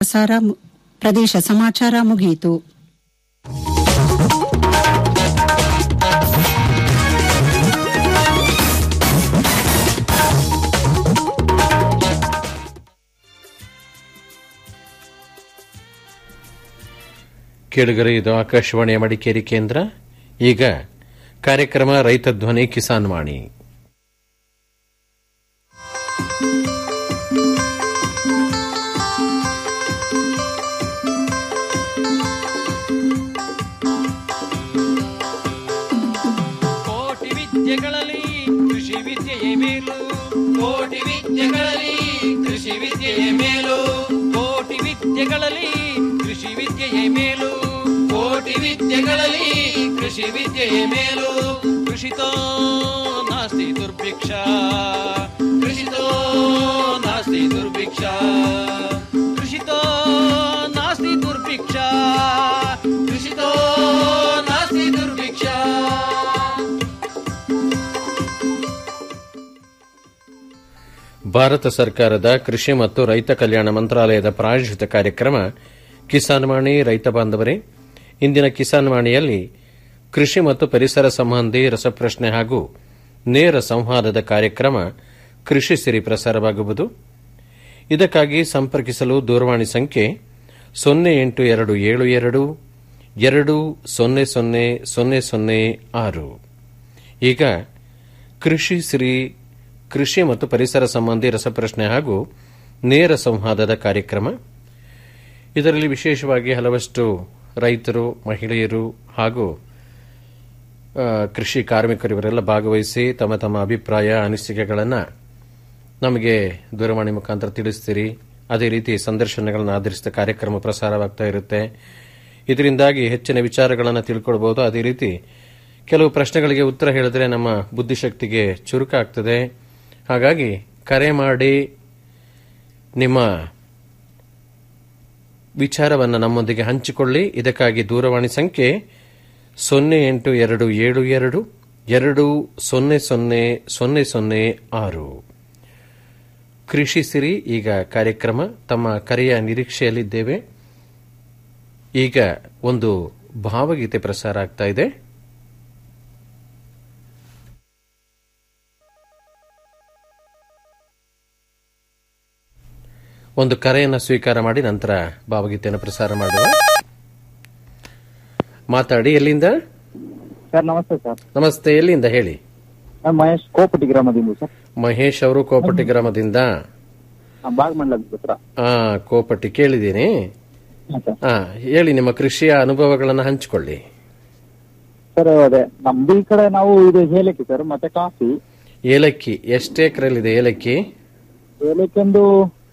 ಪ್ರಸಾರ ಮು- ಪ್ರದೇಶ ಸಮಾಚಾರ ಮುಗಿಯಿತು ಕೇಳುಗರೆ ಇದು ಆಕಾಶವಾಣಿಯ ಮಡಿಕೇರಿ ಕೇಂದ್ರ ಈಗ ಕಾರ್ಯಕ್ರಮ ರೈತ ಧ್ವನಿ ಕಿಸಾನ್ ವಾಣಿ ಕೋಟಿ ವಿದ್ಯೆಗಳಲ್ಲಿ ಕೃಷಿ ವಿದ್ಯೆಯೇ ಮೇಲು ಕೋಟಿ ವಿದ್ಯೆಗಳಲ್ಲಿ ಕೃಷಿ ವಿದ್ಯೆಯೇ ಮೇಲು ಕೋಟಿ ವಿದ್ಯೆಗಳಲ್ಲಿ ಕೃಷಿ ವಿದ್ಯೆಯೇ ಮೇಲು ಕೋಟಿ ವಿದ್ಯೆಗಳಲ್ಲಿ ಕೃಷಿ ವಿದ್ಯೆಯೇ ಮೇಲು ಕೃಷಿತೋ ನಾಸ್ತಿ ದುರ್ಭಿಕ್ಷ ಕೃಷಿತೋ ನಾಸ್ತಿ ದುರ್ಭಿಕ್ಷ ಕೃಷಿತೋ ನಾಸ್ತಿ ದುರ್ಭಿಕ್ಷ ಕೃಷಿತೋ ನಾಸ್ತಿ ದುರ್ಭಿಕ್ಷ ಭಾರತ ಸರ್ಕಾರದ ಕೃಷಿ ಮತ್ತು ರೈತ ಕಲ್ಯಾಣ ಮಂತ್ರಾಲಯದ ಪ್ರಾಯೋಜಿತ ಕಾರ್ಯಕ್ರಮ ಕಿಸಾನ್ ವಾಣಿ ರೈತ ಬಾಂಧವರೇ ಇಂದಿನ ಕಿಸಾನ್ ವಾಣಿಯಲ್ಲಿ ಕೃಷಿ ಮತ್ತು ಪರಿಸರ ಸಂಬಂಧಿ ರಸಪ್ರಶ್ನೆ ಹಾಗೂ ನೇರ ಸಂವಾದದ ಕಾರ್ಯಕ್ರಮ ಕೃಷಿ ಸಿರಿ ಪ್ರಸಾರವಾಗುವುದು ಇದಕ್ಕಾಗಿ ಸಂಪರ್ಕಿಸಲು ದೂರವಾಣಿ ಸಂಖ್ಯೆ ಸೊನ್ನೆ ಎಂಟು ಎರಡು ಏಳು ಎರಡು ಎರಡು ಸೊನ್ನೆ ಸೊನ್ನೆ ಸೊನ್ನೆ ಸೊನ್ನೆ ಆರು ಈಗ ಕೃಷಿ ಸಿರಿ ಕೃಷಿ ಮತ್ತು ಪರಿಸರ ಸಂಬಂಧಿ ರಸಪ್ರಶ್ನೆ ಹಾಗೂ ನೇರ ಸಂವಾದದ ಕಾರ್ಯಕ್ರಮ ಇದರಲ್ಲಿ ವಿಶೇಷವಾಗಿ ಹಲವಷ್ಟು ರೈತರು ಮಹಿಳೆಯರು ಹಾಗೂ ಆ, ಕೃಷಿ ಕಾರ್ಮಿಕರು ಇವರೆಲ್ಲ ಭಾಗವಹಿಸಿ ತಮ್ಮ ತಮ್ಮ ಅಭಿಪ್ರಾಯ ಅನಿಸಿಕೆಗಳನ್ನು ನಮಗೆ ದೂರವಾಣಿ ಮುಖಾಂತರ ತಿಳಿಸ್ತೀರಿ ಅದೇ ರೀತಿ ಸಂದರ್ಶನಗಳನ್ನು ಆಧರಿಸಿದ ಕಾರ್ಯಕ್ರಮ ಪ್ರಸಾರವಾಗ್ತಾ ಇರುತ್ತೆ ಇದರಿಂದಾಗಿ ಹೆಚ್ಚಿನ ವಿಚಾರಗಳನ್ನು ತಿಳ್ಕೊಳ್ಬಹುದು ಅದೇ ರೀತಿ ಕೆಲವು ಪ್ರಶ್ನೆಗಳಿಗೆ ಉತ್ತರ ಹೇಳಿದ್ರೆ ನಮ್ಮ ಬುದ್ಧಿಶಕ್ತಿಗೆ ಚುರುಕಾಗ್ತದೆ ಹಾಗಾಗಿ ಕರೆ ಮಾಡಿ ನಿಮ್ಮ ವಿಚಾರವನ್ನು ನಮ್ಮೊಂದಿಗೆ ಹಂಚಿಕೊಳ್ಳಿ ಇದಕ್ಕಾಗಿ ದೂರವಾಣಿ ಸಂಖ್ಯೆ ಸೊನ್ನೆ ಎಂಟು ಎರಡು ಏಳು ಎರಡು ಎರಡು ಸೊನ್ನೆ ಸೊನ್ನೆ ಸೊನ್ನೆ ಸೊನ್ನೆ ಆರು ಕೃಷಿ ಸಿರಿ ಈಗ ಕಾರ್ಯಕ್ರಮ ತಮ್ಮ ಕರೆಯ ನಿರೀಕ್ಷೆಯಲ್ಲಿದ್ದೇವೆ ಈಗ ಒಂದು ಭಾವಗೀತೆ ಪ್ರಸಾರ ಆಗ್ತಾ ಇದೆ ಒಂದು ಕರೆಯನ್ನು ಸ್ವೀಕಾರ ಮಾಡಿ ನಂತರ ಭಾವಗೀತೆಯನ್ನು ಪ್ರಸಾರ ಮಾಡುವ ಮಾತಾಡಿ ಎಲ್ಲಿಂದ ಸರ್ ನಮಸ್ತೆ ಸರ್ ನಮಸ್ತೆ ಎಲ್ಲಿಂದ ಹೇಳಿ ನಾನು ಮಹೇಶ್ ಕೋಪಟಿ ಗ್ರಾಮದಿಂದ ಸರ್ ಮಹೇಶ್ ಅವರು ಕೋಪಟಿ ಗ್ರಾಮದಿಂದ ನಾನು ಬಾಗಮಂಡಲದ ಹತ್ರ ಆ ಕೋಪಟಿ ಕೇಳಿದ್ದೀನಿ ಹಾಂ ಸರ್ ಆ ಹೇಳಿ ನಿಮ್ಮ ಕೃಷಿಯ ಅನುಭವಗಳನ್ನು ಹಂಚಿಕೊಳ್ಳಿ ಸರ್ ಅದೇ ನಮ್ದು ಈ ಕಡೆ ನಾವು ಇದು ಏಲಕ್ಕಿ ಸರ್ ಮತ್ತೆ ಕಾಫಿ ಏಲಕ್ಕಿ ಎಷ್ಟು ಎಕರೆಲ್ಲಿದೆ ಏಲಕ್ಕಿ ಏಲಕ್ಕಿ ಒಂದು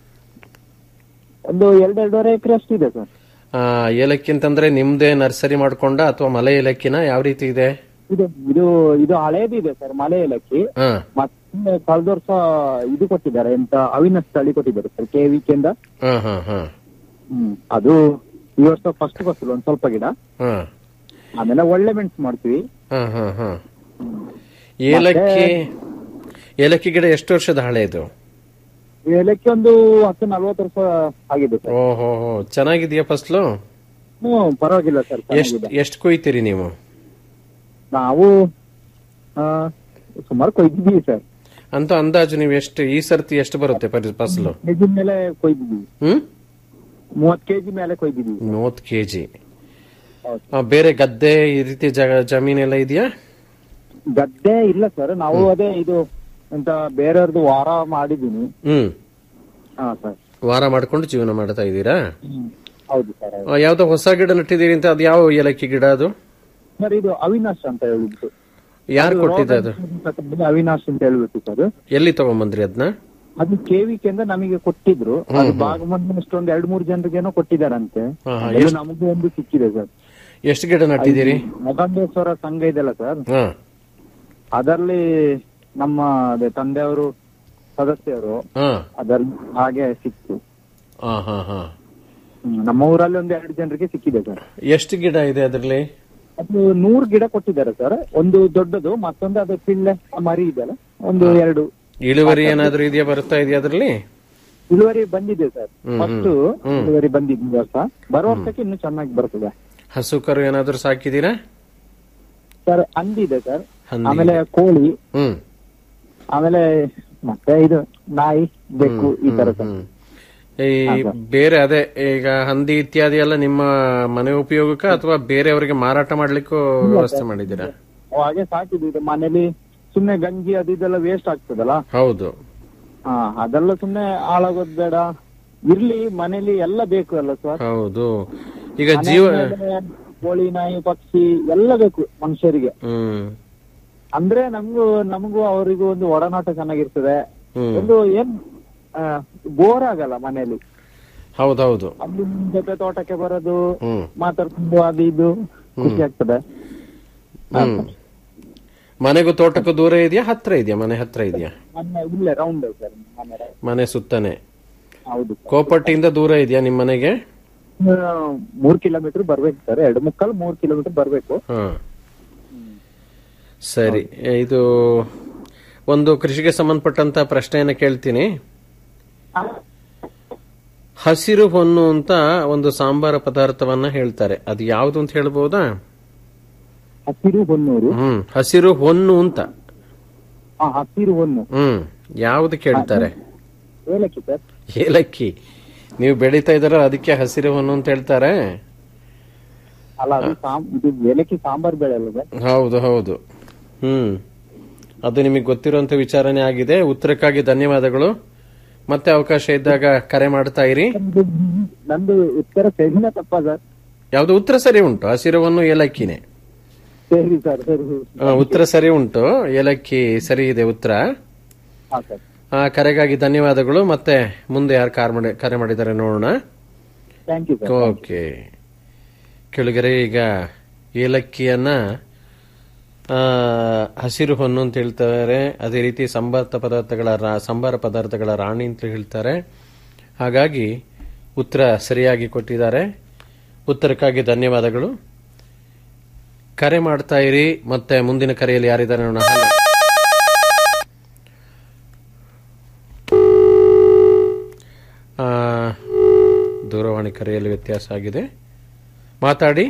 ಒಂದು ಎರಡು ಎರಡೂವರೆ ಎಕರೆ ಅಷ್ಟು ಇದೆ ಸರ್ ಆ ಏಲಕ್ಕಿ ಅಂತಂದ್ರೆ ನಿಮ್ದೇ ನರ್ಸರಿ ಮಾಡ್ಕೊಂಡ ಅಥವಾ ಮಲೆ ಏಲಕ್ಕಿನ ಯಾವ ರೀತಿ ಇದೆ ಇದು ಇದು ಇದು ಹಳೇದು ಇದೆ ಸರ್ ಮಲೆ ಏಲಕ್ಕಿ ಹಾ ಮತ್ತೆ ಕಳೆದ ವರ್ಷ ಇದು ಕೊಟ್ಟಿದ್ದಾರೆ ಎಂತ ಅವಿನಸ್ ತಳಿ ಕೊಟ್ಟಿದ್ದಾರೆ ಸರ್ ಕೆ ವಿಕೆಂದ ಹಾ ಹಾ ಹಾ ಹ್ಮ್ ಅದು ಈ ವರ್ಷ ಫಸ್ಟ್ ಫಸಲು ಒಂದ್ ಸ್ವಲ್ಪ ಗಿಡ ಹಾ ಆಮೇಲೆ ಒಳ್ಳೆ ಮೆಣಸು ಮಾಡ್ತೀವಿ ಹಾ ಹಾ ಹಾ ಏಲಕ್ಕಿ ಏಲಕ್ಕಿ ಗಿಡ ಎಷ್ಟು ವರ್ಷದ ಹಳೆಯದು ಏಲಕ್ಕಿ ಒಂದು ಹತ್ತು ನಲ್ವತ್ತು ವರ್ಷ ಆಗಿದೆ ಸರ್ ಓಹೋ ಹೋ ಚೆನ್ನಾಗಿದೆಯಾ ಫಸ್ಲು ಹ್ಮ್ ಪರವಾಗಿಲ್ಲ ಸರ್ ಎಷ್ಟ್ ಚೆನ್ನಾಗಿದೆ ಎಷ್ಟು ಕೊಯ್ತೀರಿ ನೀವು ನಾವು ಆ, ಸುಮಾರು ಕೊಯ್ದಿದ್ದೀವಿ ಸರ್ ಅಂತ ಅಂದಾಜು ನೀವು ಎಷ್ಟು ಈ ಸರ್ತಿ ಎಷ್ಟು ಬರುತ್ತೆ ಪರಿ ಫಸಲು ಕೆಜಿ ಮೇಲೆ ಕೊಯ್ದಿದ್ದೀವಿ ಹ್ಮ್ ಮೂವತ್ ಕೆಜಿ ಮೇಲೆ ಕೊಯ್ದಿದ್ದೀವಿ ಮೂವತ್ತು ಕೆಜಿ ಹೌದು. ಬೇರೆ ಗದ್ದೆ ಈ ರೀತಿ ಜಗ- ಜಮೀನೆಲ್ಲ ಇದೆಯಾ ಗದ್ದೆ ಇಲ್ಲ ಸರ್ ನಾವು ಅದೇ ಇದು ಎಂತ ಬೇರೆಯವ್ರದ್ದು ವಾರ ಮಾಡಿದೀನಿ ಹ್ಮ್ ಹಾ ಸರ್ ವಾರ ಮಾಡ್ಕೊಂಡು ಜೀವನ ಮಾಡ್ತಾ ಇದ್ದೀರಾ ಹೌದು ಸರ್ ಹೌದು. ಆ, ಯಾವ್ದೋ ಹೊಸ ಗಿಡ ನೆಟ್ಟಿದ್ದೀರಿ ಅಂತ ಅದು ಯಾವ ಏಲಕ್ಕಿ ಗಿಡ ಅದು ಸರ್ ಇದು ಅವಿನಾಶ್ ಅಂತ ಹೇಳಿದ್ದು ಯಾರು ಕೊಟ್ಟಿದ್ದ ಅದು ಅದು ಅವಿನಾಶ್ ಅಂತ ಹೇಳ್ಬಿಟ್ಟು ಸರ್ ಎಲ್ಲಿ ತಗೊಂಬಂದ್ರಿ ಅದನ್ನ ಅದು ಕೆವಿಕೆಂದ ನಮಗೆ ಕೊಟ್ಟಿದ್ರು ಅದು ಭಾಗಮಂಡಲ ಒಂದು ಎರಡ್ ಮೂರು ಜನರಿಗೇನೋ ಕೊಟ್ಟಿದಾರಂತೆ ಹಾ, ಹಾ, ಅದು ನಮಗೂ ಒಂದು ಸಿಕ್ಕಿದೆ ಸರ್ ಎಷ್ಟು ಗಿಡ ನಟ್ಟಿದ್ದೀರಿ ಮೊಗಂಡೇಶ್ವರ ಸಂಘ ಇದೆಲ್ಲ ಸರ್ ಹಾ ಅದರಲ್ಲಿ ನಮ್ಮ ಅದೇ ತಂದೆಯವರು ಸದಸ್ಯರು ಹಾ ಅದರಲ್ಲಿ ಹಾಗೆ ಸಿಕ್ತು ಹಾ ಹಾ ಹಾ ಹ್ಮ್, ನಮ್ಮ ಊರಲ್ಲಿ ಒಂದು ಎರಡು ಜನರಿಗೆ ಸಿಕ್ಕಿದೆ ಸರ್ ಎಷ್ಟು ಗಿಡ ಇದೆ ಅದರಲ್ಲಿ ಅದು ನೂರು ಗಿಡ ಕೊಟ್ಟಿದ್ದಾರೆ ಸರ್ ಒಂದು ದೊಡ್ಡದು ಮತ್ತೊಂದು ಅದು ಪಿಳ್ಳೆ ಮರಿ ಇದೆಯಲ್ಲ ಒಂದು ಎರಡು ಇಳುವರಿ ಏನಾದ್ರೂ ಇದೆಯಾ ಬರ್ತಾ ಇದೆಯಾ ಅದರಲ್ಲಿ ಇಳುವರಿ ಬಂದಿದೆ ಸರ್ ಹ್ಮ್, ಫಸ್ಟ್ ಹ್ಮ್. ಇಳುವರಿ ಬಂದಿದೆ ಈ ವರ್ಷ ಬರೋ ವರ್ಷಕ್ಕೆ ಇನ್ನು ಚೆನ್ನಾಗಿ ಬರ್ತದೆ ಹಸು ಕರು ಏನಾದ್ರೂ ಸಾಕಿದೀರಾ ಸರ್ ಹಂದಿದೆ ಸರ್ ಹಂದಿ. ಆಮೇಲೆ ಕೋಳಿ ಹ್ಮ್ ಆಮೇಲೆ ಮತ್ತೆ ಇದು ನಾಯಿ ಬೆಕ್ಕು ಈ ತರ ಸರ್ ಹ್ಮ್. ಈ ಬೇರೆ ಅದೇ ಈಗ ಹಂದಿ ಇತ್ಯಾದಿ ಎಲ್ಲ ನಿಮ್ಮ ಮನೆ ಉಪಯೋಗಕ್ಕ ಅಥವಾ ಬೇರೆಯವರಿಗೆ ಮಾರಾಟ ಮಾಡ್ಲಿಕ್ಕೂ ವ್ಯವಸ್ಥೆ ಮಾಡಿದ್ದೀರಾ ಹಾಗೆ ಸಾಕಿದ್ದು ಇದು ಮನೇಲಿ ಸುಮ್ನೆ ಗಂಜಿ ಅದು ಇದೆಲ್ಲ ವೇಸ್ಟ್ ಆಗ್ತದಲ್ಲ ಹೌದು ಹಾ ಅದೆಲ್ಲ ಸುಮ್ನೆ ಹಾಳಾಗೋದ್ ಬೇಡ ಇರ್ಲಿ ಮನೇಲಿ ಎಲ್ಲ ಬೇಕು ಅಲ್ಲ ಸರ್ ಹೌದು ಈಗ ಜೀವ ಕೋಳಿ ನಾಯಿ ಪಕ್ಷಿ ಎಲ್ಲ ಬೇಕು ಮನುಷ್ಯರಿಗೆ ಹ್ಮ್ ಅಂದ್ರೆ ನಮಗೂ ನಮಗೂ ಅವರಿಗೂ ಒಂದು ಒಡನಾಟ ಚೆನ್ನಾಗಿರ್ತದೆ ಹ್ಮ್ ಒಂದು ಏನ್ ಬೋರ್ ಆಗಲ್ಲ ಮನೇಲಿ ಹೌದೌದು ಅಲ್ಲಿ ನಿಮ್ ಜೊತೆ ತೋಟಕ್ಕೆ ಬರೋದು ಹ್ಮ್ ಮಾತಾಡ್ಕೊಂಡು ಅದು ಇದು ಖುಷಿ ಆಗ್ತದೆ ಹ್ಮ್ ಮನೆಗೂ ತೋಟಕ್ಕೂ ದೂರ ಇದೆಯಾ ಹತ್ರ ಇದೆಯಾ ಮನೆ ಹತ್ರ ಇದೆಯಾ ಮೊನ್ನೆ ಇಲ್ಲೇ ರೌಂಡ್ ಸರ್ ಮನೆ ಮನೆ ಸುತ್ತನೆ ಹೌದು ಕೋಪಟ್ಟಿಯಿಂದ ದೂರ ಇದೆಯಾ ನಿಮ್ಮ ಮನೆಗೆ ಆ, ಮೂರ್ ಕಿಲೋಮೀಟರ್ ಬರ್ಬೇಕು ಸರ್ ಎರಡು ಮುಕ್ಕಾಲ್ ಮೂರ್ ಕಿಲೋಮೀಟರ್ ಬರ್ಬೇಕು ಹಾ ಸರಿ ಇದು ಒಂದು ಕೃಷಿಗೆ ಸಂಬಂಧಪಟ್ಟಂತ ಪ್ರಶ್ನೆಯನ್ನ ಕೇಳ್ತೀನಿ ಹಸಿರು ಹೊನ್ನು ಅಂತ ಒಂದು ಸಾಂಬಾರ ಪದಾರ್ಥವನ್ನ ಹೇಳ್ತಾರೆ ಅದು ಯಾವುದು ಅಂತ ಹೇಳ್ಬೋದಾ ಹಸಿರು ಹೊನ್ನೂರು ಹ್ಮ್ ಹಸಿರು ಹೊನ್ನು ಅಂತ ಆ, ಹಸಿರು ಹೊನ್ನು ಹ್ಮ್ ಯಾವ್ದು ಕೇಳ್ತಾರೆ ಏಲಕ್ಕಿ ಸರ್ ಏಲಕ್ಕಿ ನೀವು ಬೆಳೀತಾ ಇದಾರ ಅದಕ್ಕೆ ಹಸಿರು ಹೊನ್ನು ಅಂತ ಹೇಳ್ತಾರೆ ಅಲ್ಲ ಅದು ಸಾಂ ಇದು ಏಲಕ್ಕಿ ಸಾಂಬಾರ್ ಬೆಳೆ ಅಲ್ಲ ಸರ್ ಹೌದು ಹೌದು ಹ್ಮ್ ಅದು ನಿಮಗೆ ಗೊತ್ತಿರುವಂತ ವಿಚಾರನೆ ಆಗಿದೆ ಉತ್ತರಕ್ಕಾಗಿ ಧನ್ಯವಾದಗಳು ಮತ್ತೆ ಅವಕಾಶ ಇದ್ದಾಗ ಕರೆ ಮಾಡ್ತಾ ಇರಿ ನಂದು ನಂದು ಉತ್ತರ ಸರಿನ ತಪ್ಪ ಸರ್ ಯಾವ್ದು ಉತ್ತರ ಸರಿ ಉಂಟು ಹಸಿರುವನ್ನು ಏಲಕ್ಕಿನೇ ಸರಿ ಸರ್ ಸರಿ ಆ, ಉತ್ತರ ಸರಿ ಉಂಟು ಏಲಕ್ಕಿ ಸರಿ ಇದೆ ಉತ್ತರ ಹಾ ಸರ್ ಆ, ಕರೆಗಾಗಿ ಧನ್ಯವಾದಗಳು ಮತ್ತೆ ಮುಂದೆ ಯಾರು ಕಾರ್ ಮಾಡಿ ಕರೆ ಮಾಡಿದ್ದಾರೆ ನೋಡೋಣ ಥ್ಯಾಂಕ್ ಯು ಸರ್ ಓಕೆ ಕೆಳಗರೆ ಈಗ ಏಲಕ್ಕಿಯನ್ನ ಆ, ಹಸಿರು ಹೊನ್ನು ಅಂತ ಹೇಳ್ತಾರೆ ಅದೇ ರೀತಿ ಸಂಬಾರ ಪದಾರ್ಥಗಳ ರಾ- ಸಂಬಾರ ಪದಾರ್ಥಗಳ ರಾಣಿ ಅಂತ ಹೇಳ್ತಾರೆ ಹಾಗಾಗಿ ಉತ್ತರ ಸರಿಯಾಗಿ ಕೊಟ್ಟಿದ್ದಾರೆ ಉತ್ತರಕ್ಕಾಗಿ ಧನ್ಯವಾದಗಳು ಕರೆ ಮಾಡ್ತಾ ಇರಿ ಮತ್ತೆ ಮುಂದಿನ ಕರೆಯಲ್ಲಿ ಯಾರಿದ್ದಾರೆ ನೋಡೋಣ ಹಲೋ. ಆ, ದೂರವಾಣಿ ಕರೆಯಲ್ಲಿ ವ್ಯತ್ಯಾಸ ಆಗಿದೆ ಮಾತಾಡಿ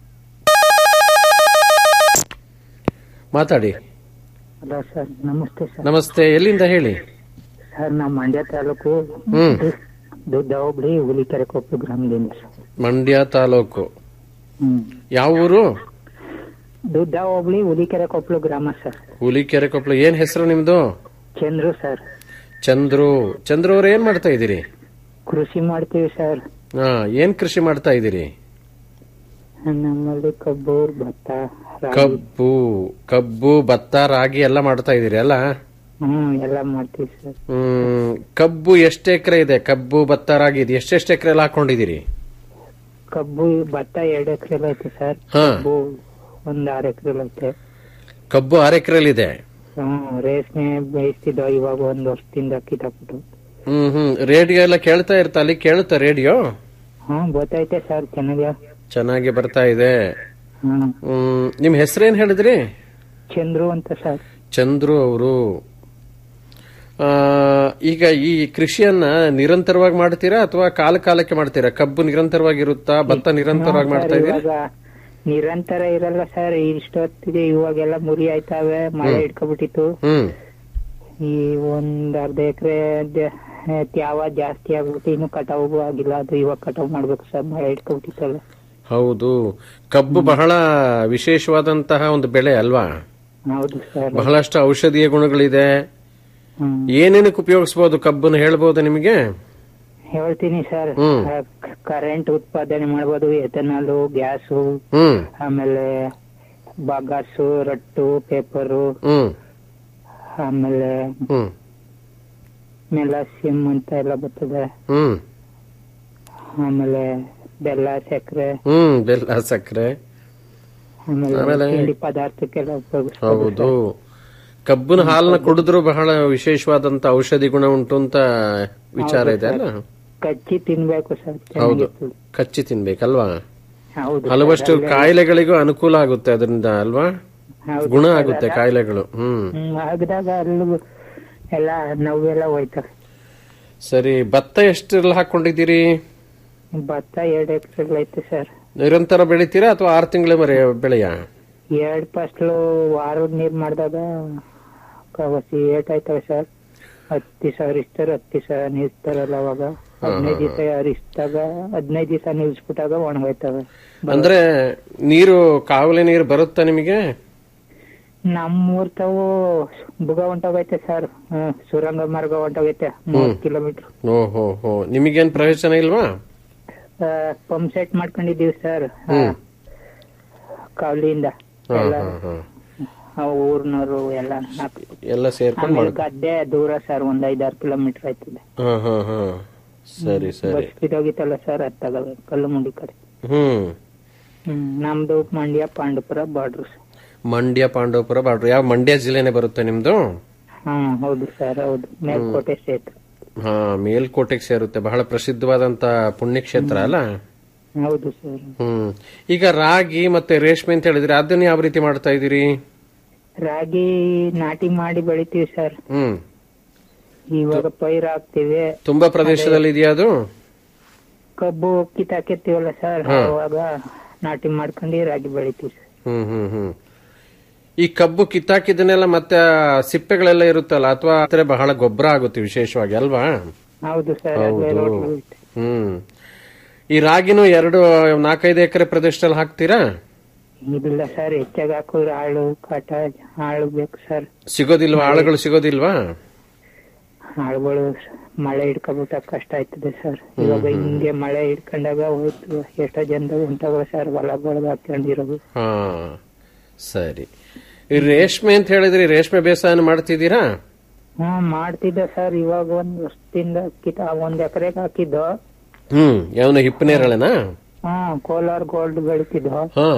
ಮಾತಾಡಿ ಹಲೋ ಸರ್ ನಮಸ್ತೆ ಸರ್ ನಮಸ್ತೆ ಎಲ್ಲಿಂದ ಹೇಳಿ ಸರ್ ನಾವು ಮಂಡ್ಯ ತಾಲೂಕು ಹ್ಮ್ ದುಡ್ಡ ಹೋಬಳಿ ಹುಲಿಕೆರೆ ಕೊಪ್ಪು ಗ್ರಾಮದಿಂದ ಸರ್ ಮಂಡ್ಯ ತಾಲೂಕು ಹ್ಮ್ ಯಾವ ಊರು ದುಡ್ಡ ಹೋಬಳಿ ಹುಲಿಕೆರೆ ಕೊಪ್ಪಳು ಗ್ರಾಮ ಸರ್ ಹುಲಿಕೆರೆ ಕೊಪ್ಪಳ ಏನ್ ಹೆಸರು ನಿಮ್ದು ಚಂದ್ರು ಸರ್ ಚಂದ್ರು ಚಂದ್ರು ಅವ್ರು ಏನ್ ಮಾಡ್ತಾ ಇದ್ದೀರಿ ಕೃಷಿ ಮಾಡ್ತೀವಿ ಸರ್ ಹಾ ಏನ್ ಕೃಷಿ ಮಾಡ್ತಾ ಇದ್ದೀರಿ ನಮ್ಮಲ್ಲಿ ಕಬ್ಬು ಭತ್ತ ರಾಗಿ ಕಬ್ಬು ಕಬ್ಬು ಭತ್ತ ರಾಗಿ ಎಲ್ಲ ಮಾಡ್ತಾ ಇದ್ದೀರಿ ಅಲ್ಲ ಹ್ಮ್ ಎಲ್ಲ ಮಾಡ್ತೀವಿ ಸರ್ ಹ್ಮ್ ಕಬ್ಬು ಎಷ್ಟು ಎಕರೆ ಇದೆ ಕಬ್ಬು ಭತ್ತ ರಾಗಿ ಇದೆ ಎಷ್ಟೆಷ್ಟು ಎಕರೆ ಎಲ್ಲ ಹಾಕೊಂಡಿದ್ದೀರಿ ಕಬ್ಬು ಭತ್ತ ಎರಡು ಎಕರೆ ಐತೆ ಸರ್ ಹಾ ಕಬ್ಬು ಒಂದ್ ಆರು ಎಕರೆ ಐತೆ ಕಬ್ಬು ಆರು ಎಕರೆಲಿ ಇದೆ ಹ್ಮ್ ರೇಷ್ಮೆ ಬೇಯಿಸ್ತಿದ್ದೋ ಇವಾಗ ಒಂದ್ ವರ್ಷದಿಂದ ಕಿತ್ತಾಕ್ಬಿಟ್ಟು ಹ್ಮ್ ಹ್ಮ್ ರೇಡಿಯೋ ಎಲ್ಲ ಕೇಳ್ತಾ ಇರ್ತಾ ಅಲ್ಲಿ ಕೇಳುತ್ತಾ ರೇಡಿಯೋ ಹ್ಮ್ ಗೊತ್ತೈತೆ ಸರ್ ಚೆನ್ನಾಗಿ ಚೆನ್ನಾಗಿ ಬರ್ತಾ ಇದೆ ಹ್ಮ್ ಹ್ಮ್ ನಿಮ್ ಹೆಸರೇನ್ ಹೇಳಿದ್ರಿ ಚಂದ್ರು ಅಂತ ಸರ್ ಚಂದ್ರು ಅವರು ಈಗ ಈ ಕೃಷಿಯನ್ನ ನಿರಂತರವಾಗಿ ಮಾಡ್ತೀರಾ ಅಥವಾ ಕಾಲ ಕಾಲಕ್ಕೆ ಮಾಡ್ತೀರಾ ಕಬ್ಬು ನಿರಂತರವಾಗಿ ಇರುತ್ತಾ ಭತ್ತ ನಿರಂತರವಾಗಿ ಮಾಡ್ತಾ ಇದೀರಾ ಇವಾಗ ನಿರಂತರ ಇರಲ್ಲ ಸರ್ ಇಷ್ಟೊತ್ತಿಗೆ ಇವಾಗೆಲ್ಲ ಮುರಿ ಆಯ್ತಾವೆ ಮಳೆ ಹಿಡ್ಕೊಬಿಟ್ಟಿತ್ತು ಹ್ಮ್ ಈ ಒಂದ್ ಅರ್ಧ ಎಕರೆ ತ್ಯಾವ ಜಾಸ್ತಿ ಆಗ್ಬಿಟ್ಟು ಇನ್ನು ಕಟಾವು ಆಗಿಲ್ಲ ಅದು ಇವಾಗ ಕಟಾವು ಮಾಡ್ಬೇಕು ಸರ್ ಮಳೆ ಹಿಡ್ಕೊಬಿಟ್ಟಿತ್ತಲ್ಲ ಹೌದು ಕಬ್ಬು ಬಹಳ ವಿಶೇಷವಾದಂತಹ ಒಂದು ಬೆಳೆ ಅಲ್ವಾ ಹೌದು ಸರ್ ಬಹಳಷ್ಟು ಔಷಧೀಯ ಗುಣಗಳಿದೆ ಹ್ಮ್ ಏನೇನಕ್ಕೆ ಉಪಯೋಗಿಸಬಹುದು ಕಬ್ಬನ್ನು ಹೇಳ್ಬೋದು ನಿಮಗೆ ಹೇಳ್ತೀನಿ ಸರ್ ಹ್ಮ್. ಕರೆಂಟ್ ಉತ್ಪಾದನೆ ಮಾಡ್ಬೋದು ಎಥನಾಲು ಗ್ಯಾಸು ಹ್ಮ್ ಆಮೇಲೆ ಬಗಾಸು ರಟ್ಟು ಪೇಪರು ಹ್ಮ್ ಆಮೇಲೆ ಹ್ಮ್ ಮೆಲಾಸಿಯಂ ಅಂತ ಎಲ್ಲ ಬರ್ತದೆ ಹ್ಮ್ ಆಮೇಲೆ ಬೆಲ್ಲ ಸಕ್ಕರೆ ಹ್ಮ್ ಬೆಲ್ಲ ಸಕ್ಕರೆ ಆಮೇಲೆ ಆಮೇಲೆ- ತಿಂಡಿ ಪದಾರ್ಥಕ್ಕೆಲ್ಲ ಉಪಯೋಗಿಸ್ಬೋದು ಹೌದು ಕಬ್ಬಿನ ಹಾಲನ್ನ ಕುಡಿದ್ರು ಬಹಳ ವಿಶೇಷವಾದಂತ ಔಷಧಿ ಗುಣ ಉಂಟು ಅಂತ ವಿಚಾರ ಇದೆ ಅಲ್ಲ ಕಚ್ಚಿ ತಿನ್ಬೇಕು ಸರ್ ಹೌದು ಚೆನ್ನಾಗಿರ್ತದೆ ಕಚ್ಚಿ ತಿನ್ಬೇಕಲ್ವಾ ಹೌದು ಹಲವಷ್ಟು ಕಾಯಿಲೆಗಳಿಗೂ ಅನುಕೂಲ ಆಗುತ್ತೆ ಅದರಿಂದ ಅಲ್ವಾ ಹೌದು ಗುಣ ಸರ್. ಆಗುತ್ತೆ ಕಾಯಿಲೆಗಳು ಹ್ಮ್ ಹ್ಮ್ ಆಗದಾಗ ಅಲ್ಲೂ ಎಲ್ಲ ನೋವೆಲ್ಲ ಹೋಯ್ತವೆ ಸರಿ ಭತ್ತ ಎಷ್ಟು ಹಾಕೊಂಡಿದ್ದೀರಿ ಭತ್ತ ಎರಡ್ ಎಕರೆ ಐತೆ ಸರ್ ನಿರಂತರ ಬೆಳಿತೀರಾ ಅಥವಾ ಆರು ತಿಂಗಳ ಮರೆ ಬೆಳೆಯ ಎರಡ್ ಫಸ್ಲು ವಾರದ ನೀರ್ ಮಾಡಿದಾಗ ಕವಸಿ ಏಟ್ ಆಯ್ತವೆ ಸರ್ ಹತ್ತು ದಿವಸ ಹರಿಸ್ತಾರೆ ಹತ್ತು ದಿವಸ ನಿಲ್ಸ್ತಾರಲ್ಲ ಅವಾಗ ಹದಿನೈದು ದಿವಸ ಹರಿಸಿದಾಗ ಹದಿನೈದು ದಿವಸ ನಿಲ್ಸ್ಬಿಟ್ಟಾಗ ಒಣಗೋಯ್ತವೆ ಅಂದ್ರೆ ನೀರು ಕಾವಲೆ ನೀರು ಬರುತ್ತಾ ನಿಮಗೆ ನಮ್ಮೂರ್ ತಾವು ಬುಗ ಹೊಂಟೋಗೈತೆ ಸರ್ ಹ್ಮ್, ಸುರಂಗ ಮಾರ್ಗ ಹೊಂಟೋಗೈತೆ ಮೂವತ್ ಕಿಲೋಮೀಟರ್ ಓಹೋ ಹೋ ನಿಮಗೇನ್ ಪ್ರಯೋಜನ ಇಲ್ವಾ ಪಂಪ್ ಸೆಟ್ ಮಾಡ್ಕೊಂಡಿದೀವಿ ಸರ್ ಹ್ಮ್. ಕಾವಲಿಯಿಂದ ಹಾ, ಎಲ್ಲ ಹಾ, ಹಾ. ಆ ಊರ್ನವರು ಎಲ್ಲ ಹಾಕಿ ಎಲ್ಲ ಸೇರ್ಕೊಂಡು ಆಮೇಲೆ ಮಾಡ್ ಗದ್ದೆ ದೂರ ಸರ್ ಒಂದ್ ಐದಾರು ಕಿಲೋಮೀಟರ್ ಆಯ್ತದೆ ಹಾ ಹಾ ಹಾ ಸರಿ ಸರಿ ಬಸ್ ಬಿದ್ದೋಗಿತ್ತಲ್ಲ ಸರ್ ಅತ್ತಾಗಲ್ಲ ಕಲ್ಲು ಮುಂಡಿ ಕಡೆ ಹ್ಮ್ ಹ್ಮ್ ನಮ್ದು ಮಂಡ್ಯ ಪಾಂಡುಪುರ ಬಾರ್ಡರ್ ಮಂಡ್ಯ ಪಾಂಡವಪುರ ಬಾರ್ಡ್ರು ಯಾವ ಮಂಡ್ಯ ಜಿಲ್ಲೆನೆ ಬರುತ್ತೆ ನಿಮ್ದು ಹಾ ಹೌದು ಸರ್ ಹೌದು ಮೇಲ್ಕೋಟೆ ಕ್ಷೇತ್ರ ಹಾ ಮೇಲ್ಕೋಟೆಗೆ ಸೇರುತ್ತೆ ಬಹಳ ಪ್ರಸಿದ್ಧವಾದಂತ ಪುಣ್ಯಕ್ಷೇತ್ರ ಅಲ್ಲ ಹೌದು ಸರ್ ಹ್ಮ್ ಈಗ ರಾಗಿ ಮತ್ತೆ ರೇಷ್ಮೆ ಅಂತ ಹೇಳಿದ್ರೆ ಅದನ್ನ ಯಾವ ರೀತಿ ಮಾಡ್ತಾ ಇದೀರಿ ರಾಗಿ ನಾಟಿ ಮಾಡಿ ಬೆಳಿತೀವಿ ಸರ್ ಹ್ಮ್ ಇವಾಗ ಪೈರ್ ಹಾಕ್ತಿವಿ ತುಂಬಾ ಪ್ರದೇಶದಲ್ಲಿ ಇದೆಯಾ ಅದು ಕಬ್ಬು ಕಿತ್ತಾಕಿರ್ತೀವಲ್ಲ ಸರ್ ಹಾ. ಅವಾಗ ನಾಟಿ ಮಾಡ್ಕೊಂಡು ರಾಗಿ ಬೆಳಿತೀವಿ ಸರ್ ಹ್ಮ್ ಹ್ಮ್ ಹ್ಮ್ ಈ ಕಬ್ಬು ಕಿತ್ತಾಕಿದನ್ನೆಲ್ಲ ಮತ್ತೆ ಆ ಸಿಪ್ಪೆಗಳೆಲ್ಲ ಇರುತ್ತಲ್ಲ ಅಥವಾ ಬಹಳ ಗೊಬ್ಬರ ಆಗುತ್ತೆ ವಿಶೇಷವಾಗಿ ಅಲ್ವಾ ಹೌದು ಸರ್ ಅಲ್ಲೇ ಹೌದು. ರೋಡ್ ಹೋಗುತ್ತೆ. ಹ್ಮ್ ಈ ರಾಗಿನೂ ಎರಡು ನಾಲ್ಕೈದು ಎಕರೆ ಪ್ರದೇಶದಲ್ಲಿ ಹಾಕ್ತೀರಾ ಇಲ್ಲ ಸರ್ ಹೆಚ್ಚಾಗಿ ಹಾಕಿದ್ರೆ ಆಳು ಕಾಟ ಆಳು ಬೇಕು ಸರ್ ಸಿಗೋದಿಲ್ವಾ ಆಳುಗಳು ಸಿಗೋದಿಲ್ವಾ ಆಳುಗಳು ಮಳೆ ಹಿಡ್ಕೊಬಿಟ್ಟ ಕಷ್ಟ ಆಯ್ತದೆ ಸರ್ ಇವಾಗ ಹಿಂಗೆ ಮಳೆ ಹಿಡ್ಕೊಂಡಾಗ ಹೋಯ್ತು ಎಷ್ಟೋ ಜನದಾಗ ಉಂಟಾಗ ಸರ್ ಹೊಲಗೊಳಗೆ ಹಾಕೊಂಡಿರೋದು ಹಾ ಸರಿ ಈ ರೇಷ್ಮೆ ಅಂತ ಹೇಳಿದ್ರಿ ರೇಷ್ಮೆ ಬೇಸಾಯ ಮಾಡ್ತಿದ್ದೀರಾ ಹಾ ಮಾಡ್ತಿದ್ದೆ ಸರ್ ಇವಾಗ ಒಂದ್ ವರ್ಷದಿಂದ ಕಿತ ಒಂದ್ ಎಕರೆಗೆ ಹಾಕಿದ್ದು ಹ್ಮ್ ಯಾವನ ಹಿಪ್ಪನೇರಳೆನಾ ಹಾ ಕೋಲಾರ್ ಗೋಲ್ಡ್ ಬೆಳಿತಿದ್ದು ಹಾ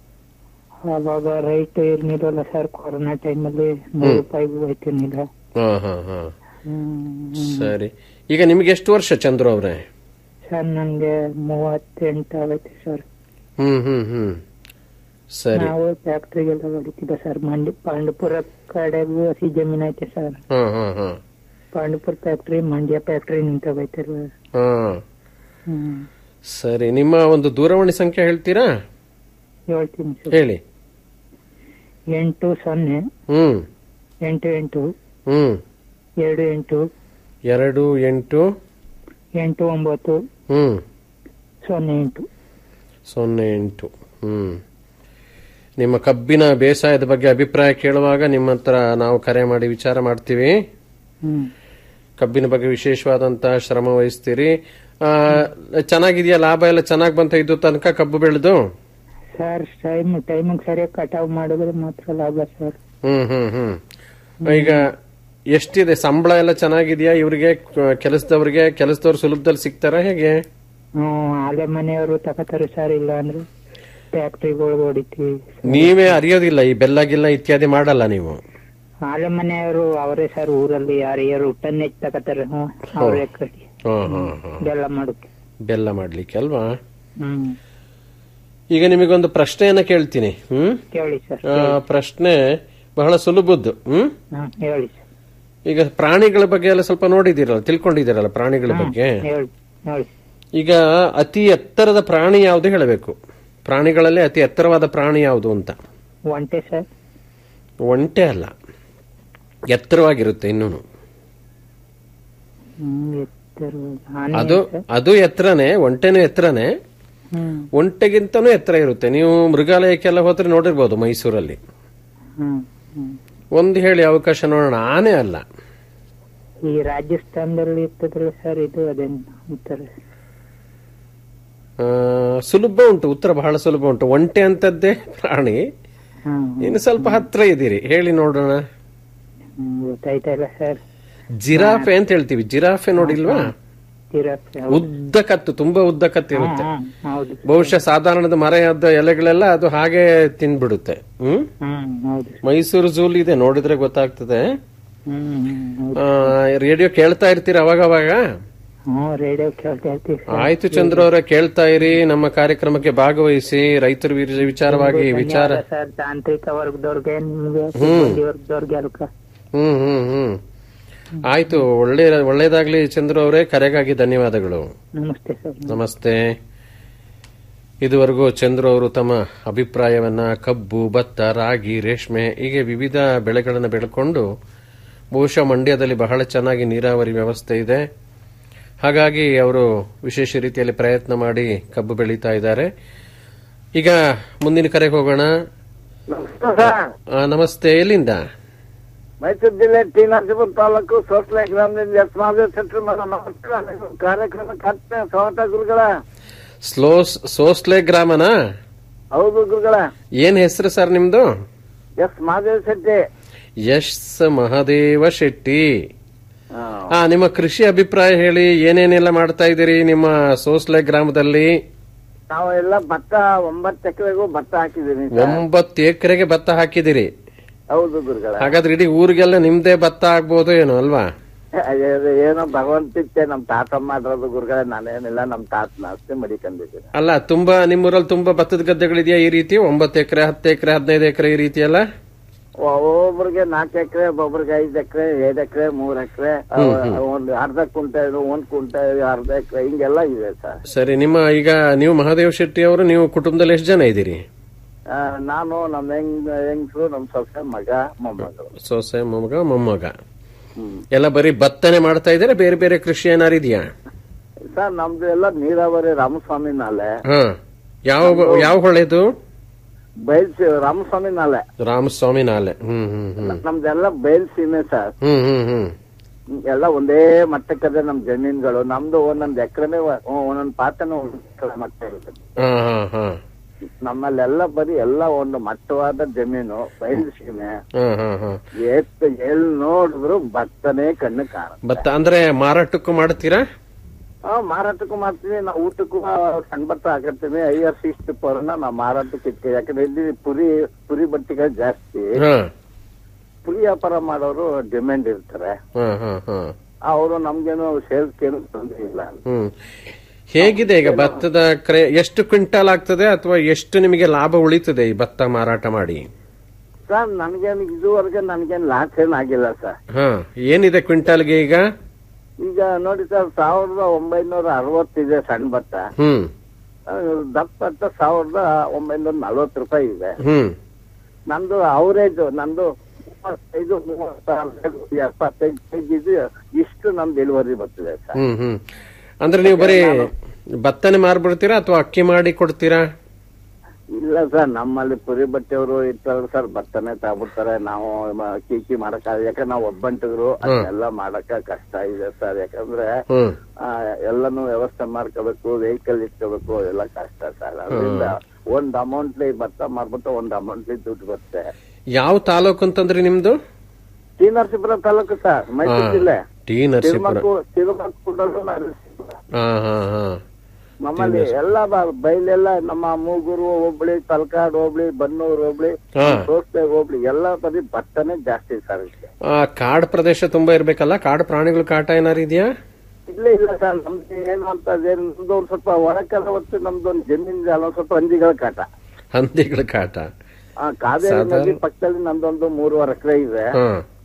ಅವಾಗ ರೈಟ್ ಇರ್ನಿರಲ್ಲ ಸರ್ ಕೊರೋನಾ ಟೈಮಲ್ಲಿ ನೂರು ರೂಪಾಯಿಗೂ ಹೋಯ್ತಿರ್ನಿಲ್ಲ ಹಾ ಹಾ ಹಾ ಹ್ಮ್ ಸರಿ ಈಗ ನಿಮ್ಗೆ ಎಷ್ಟು ವರ್ಷ ಚಂದ್ರು ಅವ್ರೆ ಸರ್ ನನ್ಗೆ ಮೂವತ್ತೆಂಟು ಆಗೈತೆ ಸರ್ ಹ್ಮ್ ಹ್ಮ್ ಹ್ಮ್ ಸರಿ ನಾವು ಫ್ಯಾಕ್ಟ್ರಿಗೆಲ್ಲ ಹೊಡಿತಿದ್ದೆ ಸರ್ ಮಂಡಿ ಪಾಂಡುಪುರ ಕಡೆಗೂ ಹಸಿ ಜಮೀನ್ ಐತೆ ಸರ್ ಹಾ ಹಾ ಹಾ ಪಾಂಡುಪುರ ಫ್ಯಾಕ್ಟ್ರಿ ಮಂಡ್ಯ ಫ್ಯಾಕ್ಟ್ರಿ ನಿಂತೋಗೈತಲ್ಲ ಹಾ ಹ್ಮ್ ಸರಿ ನಿಮ್ಮ ಒಂದು ದೂರವಾಣಿ ಸಂಖ್ಯೆ ಹೇಳ್ತೀರಾ ಹೇಳ್ತೀನಿ ಸರ್ ಹೇಳಿ ಎಂಟು ಸೊನ್ನೆ ಹ್ಮ್ ಎಂಟು ಎಂಟು ಹ್ಮ್ ಎರಡು ಎಂಟು ಎರಡು ಎಂಟು ಎಂಟು ಒಂಬತ್ತು ಹ್ಮ್ ಸೊನ್ನೆ ಎಂಟು ಸೊನ್ನೆ ಎಂಟು ಹ್ಮ್ ನಿಮ್ಮ ಕಬ್ಬಿನ ಬೇಸಾಯದ ಬಗ್ಗೆ ಅಭಿಪ್ರಾಯ ಕೇಳುವಾಗ ನಿಮ್ಮ ಹತ್ರ ನಾವು ಕರೆ ಮಾಡಿ ವಿಚಾರ ಮಾಡ್ತೀವಿ ಹ್ಮ್ ಕಬ್ಬಿನ ಬಗ್ಗೆ ವಿಶೇಷವಾದಂತಹ ಶ್ರಮ ವಹಿಸ್ತೀರಿ ಆ, ಚೆನ್ನಾಗಿದೆಯಾ ಲಾಭ ಎಲ್ಲ ಚೆನ್ನಾಗಿ ಬಂತ ಇದ್ದು ತನಕ ಕಬ್ಬು ಬೆಳೆದು ಸರ್ ಟೈಮ್ ಟೈಮಿಗೆ ಸರಿಯಾಗಿ ಕಟಾವ್ ಮಾಡಿದ್ರೆ ಮಾತ್ರ ಲಾಭ ಸರ್ ಹ್ಮ್ ಹ್ಮ್ ಹ್ಮ್ ಈಗ ಎಷ್ಟಿದೆ ಸಂಬಳ ಎಲ್ಲ ಚೆನ್ನಾಗಿದೆಯಾ ಇವರಿಗೆ ಕೆಲಸದವ್ರಿಗೆ ಕೆಲಸದವ್ರು ಸುಲಭದಲ್ಲಿ ಸಿಗ್ತಾರ ಹೇಗೆ ಹ್ಮ್ ಆಲೆ ಮನೆಯವರು ತಗೋತಾರೆ ಸರ್ ಇಲ್ಲ ಅಂದ್ರೆ ಫ್ಯಾಕ್ಟ್ರಿಗಳಿಗೆ ಹೊಡಿತೀವಿ ನೀವೇ ಅರಿಯೋದಿಲ್ಲ ಈ ಬೆಲ್ಲ ಗಿಲ್ಲ ಇತ್ಯಾದಿ ಮಾಡಲ್ಲ ನೀವು ಆಲೆ ಮನೆಯವರು ಅವರೇ ಸರ್ ಊರಲ್ಲಿ ಯಾರ್ಯಾರು ಟನ್ ಹೆಚ್ಚು ತಗೋತಾರೆ ಹ್ಮ್ ಅವರೇ ಕಡಿ ಹ್ಮ್ ಹ್ಮ್ ಹ್ಮ್ ಇದೆಲ್ಲ ಮಾಡೋಕೆ ಬೆಲ್ಲ ಮಾಡ್ಲಿಕ್ಕೆ ಅಲ್ವಾ ಹ್ಮ್ ಈಗ ನಿಮಗೊಂದು ಪ್ರಶ್ನೆಯನ್ನ ಕೇಳ್ತೀನಿ ಹ್ಮ್ ಹೇಳಿ ಸರ್ ಆ, ಪ್ರಶ್ನೆ ಬಹಳ ಸುಲಭದ್ದು ಹ್ಮ್ ಹಾ ಹೇಳಿ ಸರ್ ಈಗ ಪ್ರಾಣಿಗಳ ಬಗ್ಗೆ ಎಲ್ಲ ಸ್ವಲ್ಪ ನೋಡಿದಿರಲ್ಲ ತಿಳ್ಕೊಂಡಿದ್ದೀರಲ್ಲ ಪ್ರಾಣಿಗಳ ಬಗ್ಗೆ ಹೇಳಿ ಹೇಳಿ ಈಗ ಅತಿ ಎತ್ತರದ ಪ್ರಾಣಿ ಯಾವುದು ಹೇಳಬೇಕು ಪ್ರಾಣಿಗಳಲ್ಲಿ ಅತಿ ಎತ್ತರವಾದ ಪ್ರಾಣಿ ಯಾವುದು ಅಂತ ಒಂಟೆ ಸರ್ ಒಂಟೆ ಅಲ್ಲ ಎತ್ತರವಾಗಿರುತ್ತೆ ಇನ್ನೂ ಹ್ಮ್ ಎತ್ತರ ಆನೆ ಅದು ಸರ್ ಅದು ಎತ್ತರನೇ ಒಂಟೆನೂ ಎತ್ತರನೇ ಹ್ಮ್ ಒಂಟೆಗಿಂತನೂ ಎತ್ತರ ಇರುತ್ತೆ ನೀವು ಮೃಗಾಲಯಕ್ಕೆಲ್ಲ ಹೋದ್ರೆ ನೋಡಿರ್ಬೋದು ಮೈಸೂರಲ್ಲಿ ಹ್ಮ್ ಹ್ಮ್ ಒಂದು ಹೇಳಿ ಅವಕಾಶ ನೋಡೋಣ ಆನೆ ಅಲ್ಲ ಈ ರಾಜಸ್ಥಾನದಲ್ಲಿ ಇರ್ತದ್ರಲ್ಲ ಸರ್ ಇದು ಅದೇನ್ ಅಂತಾರೆ ಆ, ಸುಲಭ ಉಂಟು ಉತ್ತರ ಬಹಳ ಸುಲಭ ಉಂಟು ಒಂಟೆ ಅಂತದ್ದೇ ಪ್ರಾಣಿ ಹ್ಮ್ ಇನ್ನು ಸ್ವಲ್ಪ ಹತ್ರ ಇದ್ದೀರಿ ಹೇಳಿ ನೋಡೋಣ ಹ್ಮ್ ಗೊತ್ತಾಯ್ತಾ ಇಲ್ಲ ಸರ್ ಜಿರಾಫೆ ಅಂತ ಹೇಳ್ತೀವಿ ಜಿರಾಫೆ ನೋಡಿಲ್ವಾ ಜಿರಾಫೆ ಉದ್ದ ಕತ್ತು ತುಂಬಾ ಉದ್ದ ಕತ್ತು ಇರುತ್ತೆ ಹೌದು ಬಹುಶಃ ಸಾಧಾರಣದ ಮರೆಯಾದ ಎಲೆಗಳೆಲ್ಲ ಅದು ಹಾಗೆ ತಿಂದ್ಬಿಡುತ್ತೆ ಹ್ಮ್ ಹ್ಮ್ ಹೌದು ಮೈಸೂರು ಝೂಲ್ ಇದೆ ನೋಡಿದ್ರೆ ಗೊತ್ತಾಗ್ತದೆ ಹ್ಮ್ ಹ್ಮ್ ಹೌದು ಆ, ರೇಡಿಯೋ ಕೇಳ್ತಾ ಇರ್ತೀರ ಅವಾಗ ಅವಾಗ ಹ್ಮ್ ರೇಡಿಯೋ ಕೇಳ್ತಾ ಇರ್ತೀವಿ ಸರ್ ಆಯ್ತು ಚಂದ್ರ ಅವರೇ ಕೇಳ್ತಾ ಇರಿ ನಮ್ಮ ಕಾರ್ಯಕ್ರಮಕ್ಕೆ ಭಾಗವಹಿಸಿ ರೈತರ ವಿರ- ವಿಚಾರವಾಗಿ ವಿಚಾರ ಧನ್ಯವಾದ ಸರ್ ತಾಂತ್ರಿಕ ವರ್ಗದವ್ರಿಗೆ ನಿಮ್ಗೆ ಸಿಬ್ಬಂದಿ ವರ್ಗದವ್ರಿಗೆ ಅಲ್ಕ ಹ್ಮ್ ಹ್ಮ್ ಹ್ಮ್ ಆಯ್ತು ಒಳ್ಳೆ ಒಳ್ಳೇದಾಗ್ಲಿ ಚಂದ್ರು ಅವರೇ ಕರೆಗಾಗಿ ಧನ್ಯವಾದಗಳು ನಮಸ್ತೆ ಸರ್ ನಮಸ್ತೆ ಇದುವರೆಗೂ ಚಂದ್ರು ಅವರು ತಮ್ಮ ಅಭಿಪ್ರಾಯವನ್ನ ಕಬ್ಬು ಭತ್ತ ರಾಗಿ ರೇಷ್ಮೆ ಹೀಗೆ ವಿವಿಧ ಬೆಳೆಗಳನ್ನು ಬೆಳ್ಕೊಂಡು ಬಹುಶಃ ಮಂಡ್ಯದಲ್ಲಿ ಬಹಳ ಚೆನ್ನಾಗಿ ನೀರಾವರಿ ವ್ಯವಸ್ಥೆ ಇದೆ ಹಾಗಾಗಿ ಅವರು ವಿಶೇಷ ರೀತಿಯಲ್ಲಿ ಪ್ರಯತ್ನ ಮಾಡಿ ಕಬ್ಬು ಬೆಳೀತಾ ಇದ್ದಾರೆ ಈಗ ಮುಂದಿನ ಕರೆಗೆ ಹೋಗೋಣ ಆ, ನಮಸ್ತೆ ಎಲ್ಲಿಂದ ಮೈಸೂರು ಜಿಲ್ಲೆ ಟಿ ನರಸೀಪುರ ತಾಲೂಕು ಸೋಸ್ಲೆ ಗ್ರಾಮದಿಂದ ಎಸ್ ಮಹಾದೇವ್ ಸೆಂಟರ್ ನಮಸ್ಕಾರ ಕಾರ್ಯಕ್ರಮಕ್ಕೆ ಹತ್ತನೇ ಸ್ವಾಗತ ಗುರುಗಳ ಸ್ಲೋಸ್ ಸೋಸ್ಲೆ ಗ್ರಾಮನ ಹೌದು ಗುರುಗಳ ಏನ್ ಹೆಸರು ಸರ್ ನಿಮ್ದು ಎಸ್ ಮಹಾದೇವ್ ಶೆಟ್ಟಿ ಯಶ್ ಮಹಾದೇವ ಶೆಟ್ಟಿ ಆ ನಿಮ್ಮ ಕೃಷಿ ಅಭಿಪ್ರಾಯ ಹೇಳಿ ಏನೇನೆಲ್ಲ ಮಾಡ್ತಾ ಇದ್ದೀರಿ ನಿಮ್ಮ ಸೋಸ್ಲೆ ಗ್ರಾಮದಲ್ಲಿ ನಾವು ಎಲ್ಲ ಭತ್ತ ಒಂಬತ್ತು ಎಕರೆಗೂ ಭತ್ತ ಹಾಕಿದೀನಿ ಸರ್. ಒಂಬತ್ತು ಎಕರೆಗೆ ಭತ್ತ ಹಾಕಿದಿರಿ ಹೌದು ಗುರುಗಳ ಹಾಗಾದ್ರೆ ಇಡೀ ಊರಿಗೆಲ್ಲ ನಿಮ್ದೇ ಭತ್ತ ಆಗ್ಬೋದು ಏನೋ ಅಲ್ವಾ ಅಯ್ಯೋ, ಏನೋ ಭಗವಂತಿತ್ತೆ ನಮ್ ತಾತ ಮಾಡಿರೋದು ಗುರುಗಳ ನಾನೇನಿಲ್ಲ ನಮ್ ತಾತನ ಅಷ್ಟೇ ಮಡಿಕೊಂಡಿದ್ದೀನಿ ಅಲ್ಲ ತುಂಬಾ ನಿಮ್ಮೂರಲ್ಲಿ ತುಂಬಾ ಭತ್ತದ ಗದ್ದೆಗಳಿದೆಯಾ ಈ ರೀತಿ ಒಂಬತ್ತು ಎಕರೆ ಹತ್ತು ಎಕರೆ ಹದಿನೈದು ಎಕರೆ ಈ ರೀತಿ ಎಲ್ಲ ಒಬ್ಬೊಬ್ರಿಗೆ ನಾಲ್ಕು ಎಕರೆ ಒಬ್ಬೊಬ್ರಿಗೆ ಐದ್ ಎಕರೆ ಎರಡ್ ಎಕರೆ ಮೂರ್ ಎಕರೆ ಒಂದು ಅರ್ಧ ಕುಂಟಲ್ ಒಂದ್ ಕುಂಟಲ್ ಅರ್ಧ ಎಕರೆ ಹಿಂಗೆಲ್ಲ ಇದೆ ಸರ್ ಸರಿ ನಿಮ್ಮ ಈಗ ನೀವು ಮಹಾದೇವ್ ಶೆಟ್ಟಿ ಅವರು ನೀವು ಕುಟುಂಬದಲ್ಲಿ ಎಷ್ಟು ಜನ ಇದ್ದೀರಿ ಆ, ನಾನು ನಮ್ ಹೆಂಗ್ ಹೆಂಗ್ಸರು ನಮ್ ಸೊಸೆ ಮಗ ಮೊಮ್ಮಗಳು ಸೊಸೆ ಮೊಮ್ಮಗ ಮೊಮ್ಮಗ ಹ್ಮ್ ಎಲ್ಲ ಬರೀ ಭತ್ತನೆ ಮಾಡ್ತಾ ಇದ್ದಾರೆ ಬೇರೆ ಬೇರೆ ಕೃಷಿ ಏನಾರು ಇದೆಯಾ ಸರ್ ನಮ್ದು ಎಲ್ಲ ನೀರಾವರಿ ರಾಮಸ್ವಾಮಿ ನಾಲೆ ಹಾ ಯಾವ ಯಾವ ಹೊಳೆದು ಬಯಲ್ಸಿ ರಾಮಸ್ವಾಮಿ ನಾಲೆ ರಾಮಸ್ವಾಮಿ ನಾಲೆ ಹ್ಮ್ ಹ್ಮ್ ಹ್ಮ್ ನಮ್ದೆಲ್ಲ ಬಯಲ್ ಸೀಮೆ ಸರ್ ಹ್ಮ್ ಹ್ಮ್ ಹ್ಮ್ ಎಲ್ಲ ಒಂದೇ ಮಟ್ಟಕ್ಕದೆ ನಮ್ ಜಮೀನ್ಗಳು ನಮ್ದು ಒಂದೊಂದ್ ಎಕರೆನೆ ಒಂದೊಂದ್ ಪಾತನ ಒಂದ್ ಎಕರೆ ಮಟ್ಟ ಇರುತ್ತೆ ಹಾ ಹಾ ಹಾ ನಮ್ಮಲ್ಲೆಲ್ಲ ಬರೀ ಎಲ್ಲ ಒಂದು ಮಟ್ಟವಾದ ಜಮೀನು ಬಯಲು ಸೀಮೆ ಹಾ ಹಾ ಹಾ ಎಷ್ಟು ಎಲ್ ನೋಡಿದ್ರು ಭತ್ತನೇ ಕಣ್ಣು ಕಾಣ ಭತ್ತ ಅಂದ್ರೆ ಮಾರಾಟಕ್ಕೂ ಮಾಡ್ತೀರಾ ಹಾ ಮಾರಾಟಕ್ಕೂ ಮಾಡ್ತೀವಿ ನಾವು ಊಟಕ್ಕೂ ಆ, ಸಣ್ಣ ಭತ್ತ ಹಾಕಿರ್ತೀವಿ ಐ ಆರ್ ಸಿಕ್ಸ್ಟಿ ಪರ್ನ ನಾವು ಮಾರಾಟಕ್ಕೆ ಇರ್ತೀವಿ ಯಾಕಂದ್ರೆ ಇಲ್ಲಿ ಪುರಿ ಪುರಿ ಬಟ್ಟಿಗಳು ಜಾಸ್ತಿ ಹಾ ಪುರಿ ವ್ಯಾಪಾರ ಮಾಡೋರು ಡಿಮ್ಯಾಂಡ್ ಇರ್ತಾರೆ ಹಾ ಹಾ ಹಾ ಅವರು ನಮ್ಗೇನು ಸೇಲ್ಸ್ ಏನು ತೊಂದ್ರೆ ಇಲ್ಲ ಹ್ಮ್ ಹೇಗಿದೆ ಈಗ ಭತ್ತದ ಕ್ರೆ ಎಷ್ಟು ಕ್ವಿಂಟಾಲ್ ಆಗ್ತದೆ ಅಥವಾ ಎಷ್ಟು ನಿಮಗೆ ಲಾಭ ಉಳಿತದೆ ಈ ಭತ್ತ ಮಾರಾಟ ಮಾಡಿ ಸರ್ ನನ್ಗೇನು ಇದುವರೆಗೆ ನನ್ಗೇನು ಲಾಸ್ ಏನ್ ಆಗಿಲ್ಲ ಸರ್ ಹಾ ಏನಿದೆ ಕ್ವಿಂಟಾಲ್ಗೆ ಈಗ ಈಗ ನೋಡಿ ಸರ್ ಸಾವಿರದ ಒಂಬೈನೂರ ಅರವತ್ತಿದೆ ಸಣ್ಣ ಭತ್ತ ಹ್ಮ್ ಆ, ದಪ್ಪ ಭತ್ತ ಸಾವಿರದ ಒಂಬೈನೂರ ನಲ್ವತ್ತು ರೂಪಾಯಿ ಇದೆ ಹ್ಮ್ ನಂದು ಅವರೇಜ್ ನಂದು ಮೂವತ್ತೈದು ಮೂವತ್ತಾರು ಎಪ್ಪತ್ತೈದು ಕೆಜಿ ಇದು ಇಷ್ಟು ನಮ್ದು ಇಳುವರಿ ಬರ್ತದೆ ಸರ್ ಹ್ಮ್ ಹ್ಮ್ ಅಂದ್ರೆ ನೀವು ಬರೀ ಭತ್ತನೆ ಮಾರ್ಬಿಡ್ತೀರಾ ಅಥವಾ ಅಕ್ಕಿ ಮಾಡಿ ಕೊಡ್ತೀರಾ ಇಲ್ಲ ಸರ್ ನಮ್ಮಲ್ಲಿ ಪುರಿ ಬಟ್ಟೆಯವರು ಇರ್ತಾರೆ ಸರ್ ಭತ್ತನೇ ತಗೊಬಿಡ್ತಾರೆ ನಾವು ಮ- ಕೀಕಿ ಮಾಡಕ್ ಯಾಕಂದ್ರೆ ನಾವು ಒಬ್ಬಂಟಿದ್ರು ಅದನ್ನೆಲ್ಲ ಮಾಡಕ ಕಷ್ಟ ಇದೆ ಸರ್ ಯಾಕಂದ್ರೆ ಹ್ಮ್ ಆ, ಎಲ್ಲಾನು ವ್ಯವಸ್ಥೆ ಮಾಡ್ಕೋಬೇಕು ವೆಹಿಕಲ್ ಇಟ್ಕೋಬೇಕು ಎಲ್ಲ ಕಷ್ಟ ಸರ್ ಅದರಿಂದ ಒಂದ್ ಅಮೌಂಟ್ಲಿ ಭತ್ತ ಮಾರ್ಬಿಟ್ಟು ಒಂದ್ ಅಮೌಂಟ್ಲಿ ದುಡ್ಡು ಬರುತ್ತೆ ಯಾವ ತಾಲೂಕು ಅಂತಂದ್ರಿ ನಿಮ್ದು ಟಿ ನರಸೀಪುರ ತಾಲೂಕು ಸರ್ ಮೈಸೂರು ಹಾ. ಜಿಲ್ಲೆ ಟಿ ನರಸೀಪುರ ತಿರುಮಕ್ಕೂ ತಿರುಮಕ್ಕೂಡಲು ನರಸೀಪುರ ಹಾ ಹಾ ಹಾ ನಮ್ಮಲ್ಲಿ ಎಲ್ಲ ಬ- ಬೈಲೆಲ್ಲ ನಮ್ಮ ಮೂಗೂರು ಹೋಬ್ಳಿ ತಲಕಾಡ್ ಹೋಬ್ಳಿ ಬನ್ನೂರು ಹೋಬ್ಳಿ ಹಾ. ಸೋಸ್ತೆ ಹೋಬ್ಳಿ ಎಲ್ಲ ಬರೀ ಭತ್ತನೇ ಜಾಸ್ತಿ ಸರ್ ಇಲ್ಲಿ. ಆ, ಕಾಡ್ ಪ್ರದೇಶ ತುಂಬಾ ಇರ್ಬೇಕಲ್ಲ ಕಾಡು ಪ್ರಾಣಿಗಳು ಕಾಟ ಏನಾರು ಇದೆಯಾ ಇಲ್ಲ ಇಲ್ಲ ಸರ್ ನಮ್ದು ಏನು ಅಂತ ಅದೇನು ನಮ್ದು ಒಂದ್ ಸ್ವಲ್ಪ ಒಳಕೆಲ್ಲ ಹೊತ್ತು ನಮ್ದು ಒಂದು ಜಮೀನ್ ಜಾಲ ಒಂದ್ ಸ್ವಲ್ಪ ಹಂದಿಗಳ ಕಾಟ ಹಂದಿಗಳ ಕಾಟ ಆ ಕಾವೇರಿ ಸಾಧಾರಣ- ನದಿ ಪಕ್ಕದಲ್ಲಿ ನಮ್ದೊಂದು ಮೂರುವರೆ ಎಕರೆ ಇದೆ ಹಾ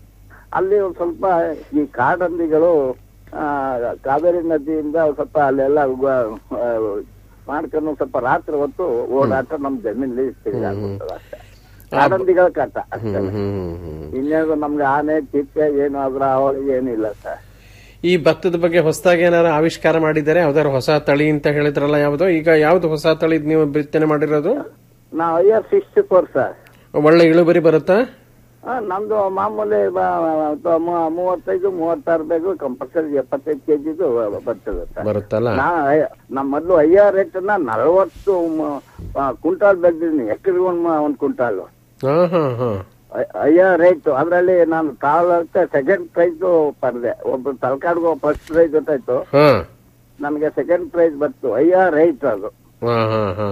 ಅಲ್ಲಿ ಒಂದ್ ಸ್ವಲ್ಪ ಈ ಕಾಡಂದಿಗಳು ಆ ಕಾವೇರಿ ನದಿಯಿಂದ ಒಂದ್ ಸ್ವಲ್ಪ ಅಲ್ಲೆಲ್ಲ ಉಗ- ಆ, ಮಾಡ್ಕೊಂಡು ಸ್ವಲ್ಪ ರಾತ್ರಿ ಹೊತ್ತು ಓಡಾಟ ನಮ್ ಜಮೀನಲ್ಲಿ ತಿರುಗಾಡ್ಬಿಡ್ತದೆ ಅಷ್ಟೇ ಕಾಡಂದಿಗಳ ಕಾಟ ಅಷ್ಟೇ ಹ್ಮ್ ಹ್ಮ್ ಹ್ಮ್ ಇನ್ನೇನು ನಮ್ಗೆ ಆನೆ ಚಿಟ್ಟೆ ಏನು ಅದ್ರ ಅವಳಿಗೆ ಏನಿಲ್ಲ ಸರ್ ಈ ಭತ್ತದ ಬಗ್ಗೆ ಹೊಸದಾಗಿ ಏನಾರು ಆವಿಷ್ಕಾರ ಮಾಡಿದ್ದಾರೆ ಯಾವ್ದಾರು ಹೊಸ ತಳಿ ಅಂತ ಹೇಳಿದ್ರಲ್ಲ ಯಾವ್ದೋ ಈಗ ಯಾವ್ದು ಹೊಸ ತಳಿ ನೀವು ಬಿತ್ತನೆ ಮಾಡಿರೋದು ನಾವು I R sixty four sir ಒಳ್ಳೆ ಇಳುವರಿ ಬರುತ್ತಾ ಆ, ನಮ್ದು ಮಾಮೂಲಿ ಬ- ತ- ಮೂ- ಮೂವತ್ತೈದು ಮೂವತ್ತಾರು ಬೇಕು ಕಂಪಲ್ಸರಿ ಎಪ್ಪತ್ತೈದು ಕೆಜಿದು ಬರ್ತದೆ ಸರ್ ಬರುತ್ತಲ್ಲ ನಾ ನಮ್ಮ ಮೊದಲು ಐ ಆರ್ ರೇಟ್ ನ ನಲವತ್ತು ಕ್ವಿಂಟಾಲ್ ಬೆಳೆದಿದ್ದೀನಿ ಎಕರೆಗೆ ಒಂದ್ ಒಂದ್ ಕ್ವಿಂಟಾಲ್ ಹಾ ಹಾ ಹಾ ಐ ಆರ್ ರೇಟ್ ಅದ್ರಲ್ಲಿ ನಾನು ತಾಲೂಕ ಸೆಕೆಂಡ್ ಪ್ರೈಸ್ ಪಡೆದೆ ಒಬ್ರು ತಲಕಾಡ್ಗೋ ಫಸ್ಟ್ ಪ್ರೈಸ್ ಗೊತ್ತಾಯ್ತು ಹಾ ನನಗೆ ಸೆಕೆಂಡ್ ಪ್ರೈಸ್ ಬಂತು ಐ ಆರ್ ರೇಟ್ ಅದು ಹಾ ಹಾ ಹಾ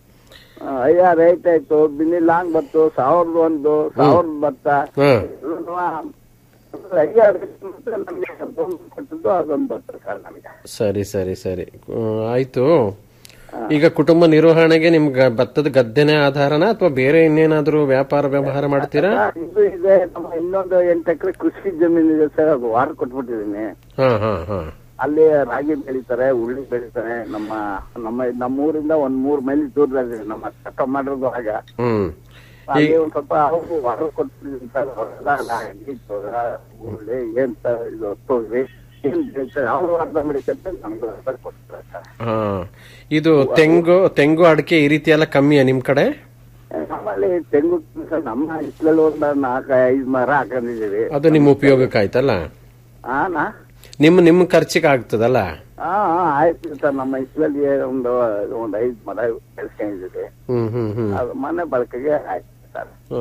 ಐ ಆರ್ ರೇಟ್ ಆಯ್ತು ಬಿನಿ ಲಾಂಗ್ ಬಂತು ಸಾವಿರದ ಒಂದು ಸಾವಿರದ ಭತ್ತ ಹಾ ಐ ಆರ್ ನಮಗೆ ಕೊಟ್ಟದ್ದು ಅದೊಂದು ಬರ್ತದೆ ಸರ್ ನಮಗೆ ಸರಿ ಸರಿ ಸರಿ ಹ್ಮ್, ಆಯ್ತು ಈಗ ಕುಟುಂಬ ನಿರ್ವಹಣೆಗೆ ನಿಮ್ಗೆ ಭತ್ತದ ಗದ್ದೆನೇ ಆಧಾರನ ಅಥವಾ ಬೇರೆ ಇನ್ನೇನಾದ್ರೂ ವ್ಯಾಪಾರ ವ್ಯವಹಾರ ಮಾಡ್ತೀರಾ ಇದು ಇದೆ ನಮ್ಮ ಇನ್ನೊಂದು ಎಂಟು ಎಕರೆ ಕೃಷಿ ಜಮೀನು ಇದೆ ಸರ್ ಅದು ವಾರ ಕೊಟ್ಬಿಟ್ಟಿದ್ದೀನಿ ಹಾ ಹಾ ಹಾ ಅಲ್ಲಿ ರಾಗಿ ಬೆಳಿತಾರೆ ಉಳ್ಳಿ ಬೆಳಿತಾರೆ ನಮ್ಮ ನಮ್ಮ ನಮ್ಮೂರಿಂದ ಒಂದ್ ಮೂರ್ ಮೈಲಿ ದೂರದಲ್ಲಿ ನಮ್ಮ ಕಟ್ಟ ಮಾಡಿರೋದು ಆಗ ಹ್ಮ್ ಅಲ್ಲಿ ಒಂದ್ ಸ್ವಲ್ಪ ಅವ್ರು ವಾರ ಕೊಟ್ಬಿಟ್ಟಿದ್ದೀನಿ ಸರ್ ಅವರೆಲ್ಲ ರಾಗಿ ಜೋಳ ಉಳ್ಳಿ ಏನ್ ಸರ್ ಇದು ತೊಗರಿ ಏನ್ ಬೆಳಿತಾರೆ ಅವ್ರು ಅರ್ಧ ಬೆಳಿತಾರೆ ನಮ್ಗೆ ಅರ್ಧ ಕೊಡ್ತಾರೆ ಸರ್ ಹಾ ಇದು ತೆಂಗು ತೆಂಗು ಅಡಿಕೆ ಈ ರೀತಿ ಎಲ್ಲ ಕಮ್ಮಿಯಾ ನಿಮ್ ಕಡೆ ನಮ್ಮಲ್ಲಿ ತೆಂಗು ಸರ್ ನಮ್ಮ ಇಸ್ಲಲ್ಲಿ ಒಂದ್ ನಾಲ್ಕು ಐದು ಮರ ಹಾಕೊಂಡಿದೀವಿ ಅದು ನಿಮ್ಮ ಉಪಯೋಗಕ್ಕೆ ಆಯ್ತಲ್ಲ ಹಾ ನಾ ನಿಮ್ಮ ನಿಮ್ಮ ಖರ್ಚಿಗೆ ಆಗ್ತದಲ್ಲ ಹಾ ಹಾ, ಆಯ್ತು ಸರ್ ನಮ್ಮ ಇಸ್ಲಲ್ಲಿ ಒಂದು ಒಂದ್ ಐದು ಮರ ಬೆಳೆಸ್ಕೊಂಡಿದ್ದೀವಿ ಹ್ಮ್ ಹ್ಮ್ ಹ್ಮ್ ಅದು ಮನೆ ಬಳಕೆಗೆ ಆಯ್ತು ಸರ್ ಆ,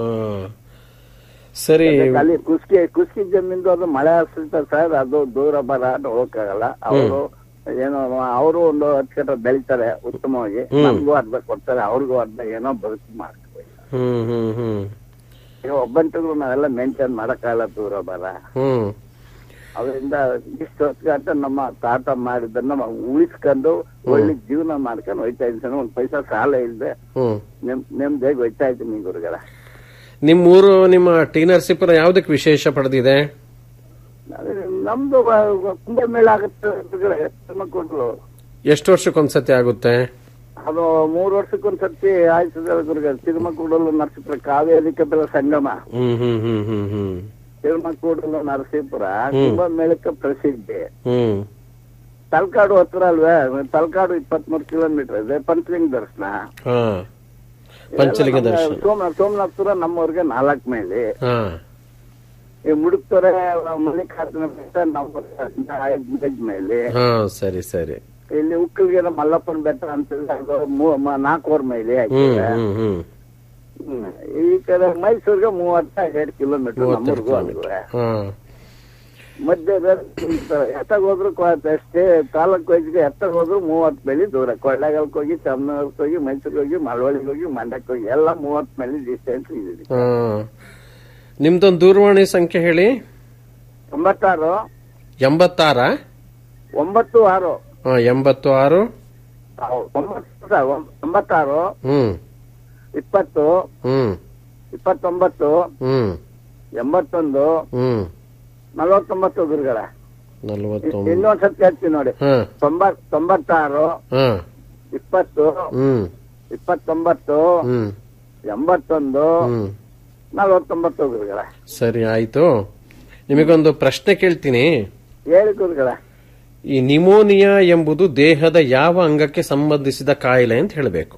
ಸರಿ ಅಲ್ಲಿ ಕುಸ್ಕಿ ಕುಸ್ಕಿ ಜಮೀನ್ದು ಅದು ಮಳೆ ಹರಿಸುತ್ತೆ ಸರ್ ಅದು ದೂರ ಬರ ಹೋಗಕ್ಕಾಗಲ್ಲ ಅವರು ಏನೋ ಅವರು ಒಂದು ಹತ್ತು ಗಂಟೆ ಬೆಳಿತಾರೆ ಉತ್ತಮವಾಗಿ ನಮಗೂ ಅರ್ಧ ಕೊಡ್ತಾರೆ ಅವ್ರಿಗೂ ಅರ್ಧ ಏನೋ ಬದುಕು ಮಾಡ್ತೀವಿ ಹ್ಮ್ ಹ್ಮ್ ಹ್ಮ್ ಈಗ ಒಬ್ಬಂಟಿಗೂ ನಾವೆಲ್ಲ ಮೇಂಟೈನ್ ಮಾಡಕ್ಕಾಗಲ್ಲ ದೂರ ಬರ ಹ್ಮ್ ಅದರಿಂದ ಇಷ್ಟು ಹೊತ್ಗಂಟ ನಮ್ಮ ತಾತ ಮಾಡಿದ್ದನ್ನ ನಾವು ಉಳಿಸ್ಕೊಂಡು ಒಳ್ಳೆ ಜೀವನ ಮಾಡ್ಕೊಂಡು ಹೋಯ್ತಾ ಇದ್ದೀನಿ ಒಂದ್ ಪೈಸಾ ಸಾಲ ಇಲ್ಲದೆ ಹ್ಮ್ ನೆಮ್ ನೆಮ್ಮದಿಯಾಗಿ ಹೋಯ್ತಾ ಇದ್ದೀನಿ ಗುರುಗಳ ನಿಮ್ಮ ಊರು ನಿಮ್ಮ ಟಿ ನರಸೀಪುರ ಯಾವ್ದಕ್ಕೆ ವಿಶೇಷ ಪಡೆದಿದೆ ನಮ್ದು ಬ- ಕುಂಭಮೇಳ ಆಗುತ್ತೆ ಗುರುಗಳೇ, ತುಮಕೂರು ಎಷ್ಟು ವರ್ಷಕ್ಕೊಂದ್ಸತಿ ಆಗುತ್ತೆ ಅದು ಮೂರು ವರ್ಷಕ್ಕೊಂದ್ಸತಿ ಆಯ್ತದ ಗುರುಗಳು ತಿರುಮಕೂಡಲು ನರಸೀಪುರ ಕಾವೇರಿ ಕಪಿಲ ಸಂಗಮ ಹ್ಮ್ ಹ್ಮ್ ಹ್ಮ್ ಹ್ಮ್ ಹ್ಮ್ ತಿರುಮಕೂಡಲು ನರಸೀಪುರ ಕುಂಭಮೇಳಕ್ಕೆ ಪ್ರಸಿದ್ಧಿ ಹ್ಮ್ ತಲಕಾಡು ಹತ್ರ ಅಲ್ವೇ ತಲಕಾಡು ಇಪ್ಪತ್ಮೂರು ಕಿಲೋಮೀಟರ್ ಇದೆ ಪಂಚಲಿಂಗ ದರ್ಶನ ಹಾ ಪಂಚಲಿಂಗ ದರ್ಶನ ಸೋಮನಾಥ್ ಸೋಮನಾಥ್ಪುರ ನಮ್ಮೂರಿಗೆ ನಾಲ್ಕು ಮೈಲಿ ಹಾ ಈ ಮುಡುಕ್ತೊರೆ ಮಲ್ಲಿಕಾರ್ಜುನ ಬೆಟ್ಟ ನಮ್ಮ ಐದು ಮೈಲಿ ಹಾ ಸರಿ ಸರಿ ಇಲ್ಲಿ ಉಕ್ಕಲ್ಗೆರೆ ಮಲ್ಲಪ್ಪನ ಬೆಟ್ಟ ಅಂತ ಅದು ಮೂ- ಮ- ನಾಲ್ಕೂವರೆ ಮೈಲಿ ಹ್ಮ್ ಆಯ್ತದೆ ಹ್ಮ್ ಹ್ಮ್ ಹ್ಮ್. ಈ ಕಡೆ ಮೈಸೂರಿಗೆ ಮೂವತ್ತ ಎರಡು ಕಿಲೋಮೀಟರ್ ಮೂವತ್ತೆರಡು ನಮ್ಮೂರ್ಗೂ ಕಿಲೋಮೀಟರ್ ಅಲ್ವೇ ಹಾ ಮಧ್ಯದಲ್ಲಿ ಎತ್ತಾಗ ಹೋದ್ರು ಕೊ- ಅಷ್ಟೇ ತಾಲೂಕು ವೈಸ್ಗೆ ಎತ್ತಾಗ ಹೋದ್ರು ಮೂವತ್ತು ಮೈಲಿ ದೂರ ಕೊಳ್ಳೇಗಾಲಕ್ಕೆ ಹೋಗಿ ತಮಿಳ್ನಾಡಿಗೆ ಹೋಗಿ ಮೈಸೂರಿಗೆ ಹೋಗಿ ಮಳವಳ್ಳಿಗೆ ಹೋಗಿ ಮಂಡ್ಯಕ್ಕೆ ಹೋಗಿ ಎಲ್ಲ ಮೂವತ್ತು ಮೈಲಿ ಡಿಸ್ಟೆನ್ಸ್ ಇದೆ ಹಾ ನಿಮ್ದೊಂದು ದೂರವಾಣಿ ಸಂಖ್ಯೆ ಹೇಳಿ ತೊಂಬತ್ತಾರು ಎಂಬತ್ತಾರ ಒಂಬತ್ತು ಆರು ಹಾ ಎಂಬತ್ತು ಆರು ಹೌದು, ಒಂಬತ್ತು ಸರ್, ಒಂಬ- ತೊಂಬತ್ತಾರು ಹ್ಮ್ ಇಪ್ಪತ್ತು ಹ್ಮ್ ಇಪ್ಪತ್ತೊಂಬತ್ತು ಹ್ಮ್ ಎಂಬತ್ತೊಂದು ಹ್ಮ್ ನಲವತ್ತೊಂಬತ್ತು ಗುರುಗಳ ನಲ್ವತ್ತೊಂಬತ್ತು ಇನ್ನೊಂದ್ ಸತಿ ಹೇಳ್ತೀನಿ ನೋಡಿ ಹಾ ತೊಂಬತ್ ತೊಂಬತ್ತಾರು ಹಾ ಇಪ್ಪತ್ತು ಹ್ಮ್ ಇಪ್ಪತ್ತೊಂಬತ್ತು ಹ್ಮ್ ಎಂಬತ್ತೊಂದು ಹ್ಮ್ ನಲವತ್ತೊಂಬತ್ತು ಗುರುಗಳ ಸರಿ ಆಯ್ತು ನಿಮಗೊಂದು ಪ್ರಶ್ನೆ ಕೇಳ್ತೀನಿ ಹೇಳಿ ಗುರುಗಳ ಈ ನಿಮೋನಿಯಾ ಎಂಬುದು ದೇಹದ ಯಾವ ಅಂಗಕ್ಕೆ ಸಂಬಂಧಿಸಿದ ಕಾಯಿಲೆ ಅಂತ ಹೇಳಬೇಕು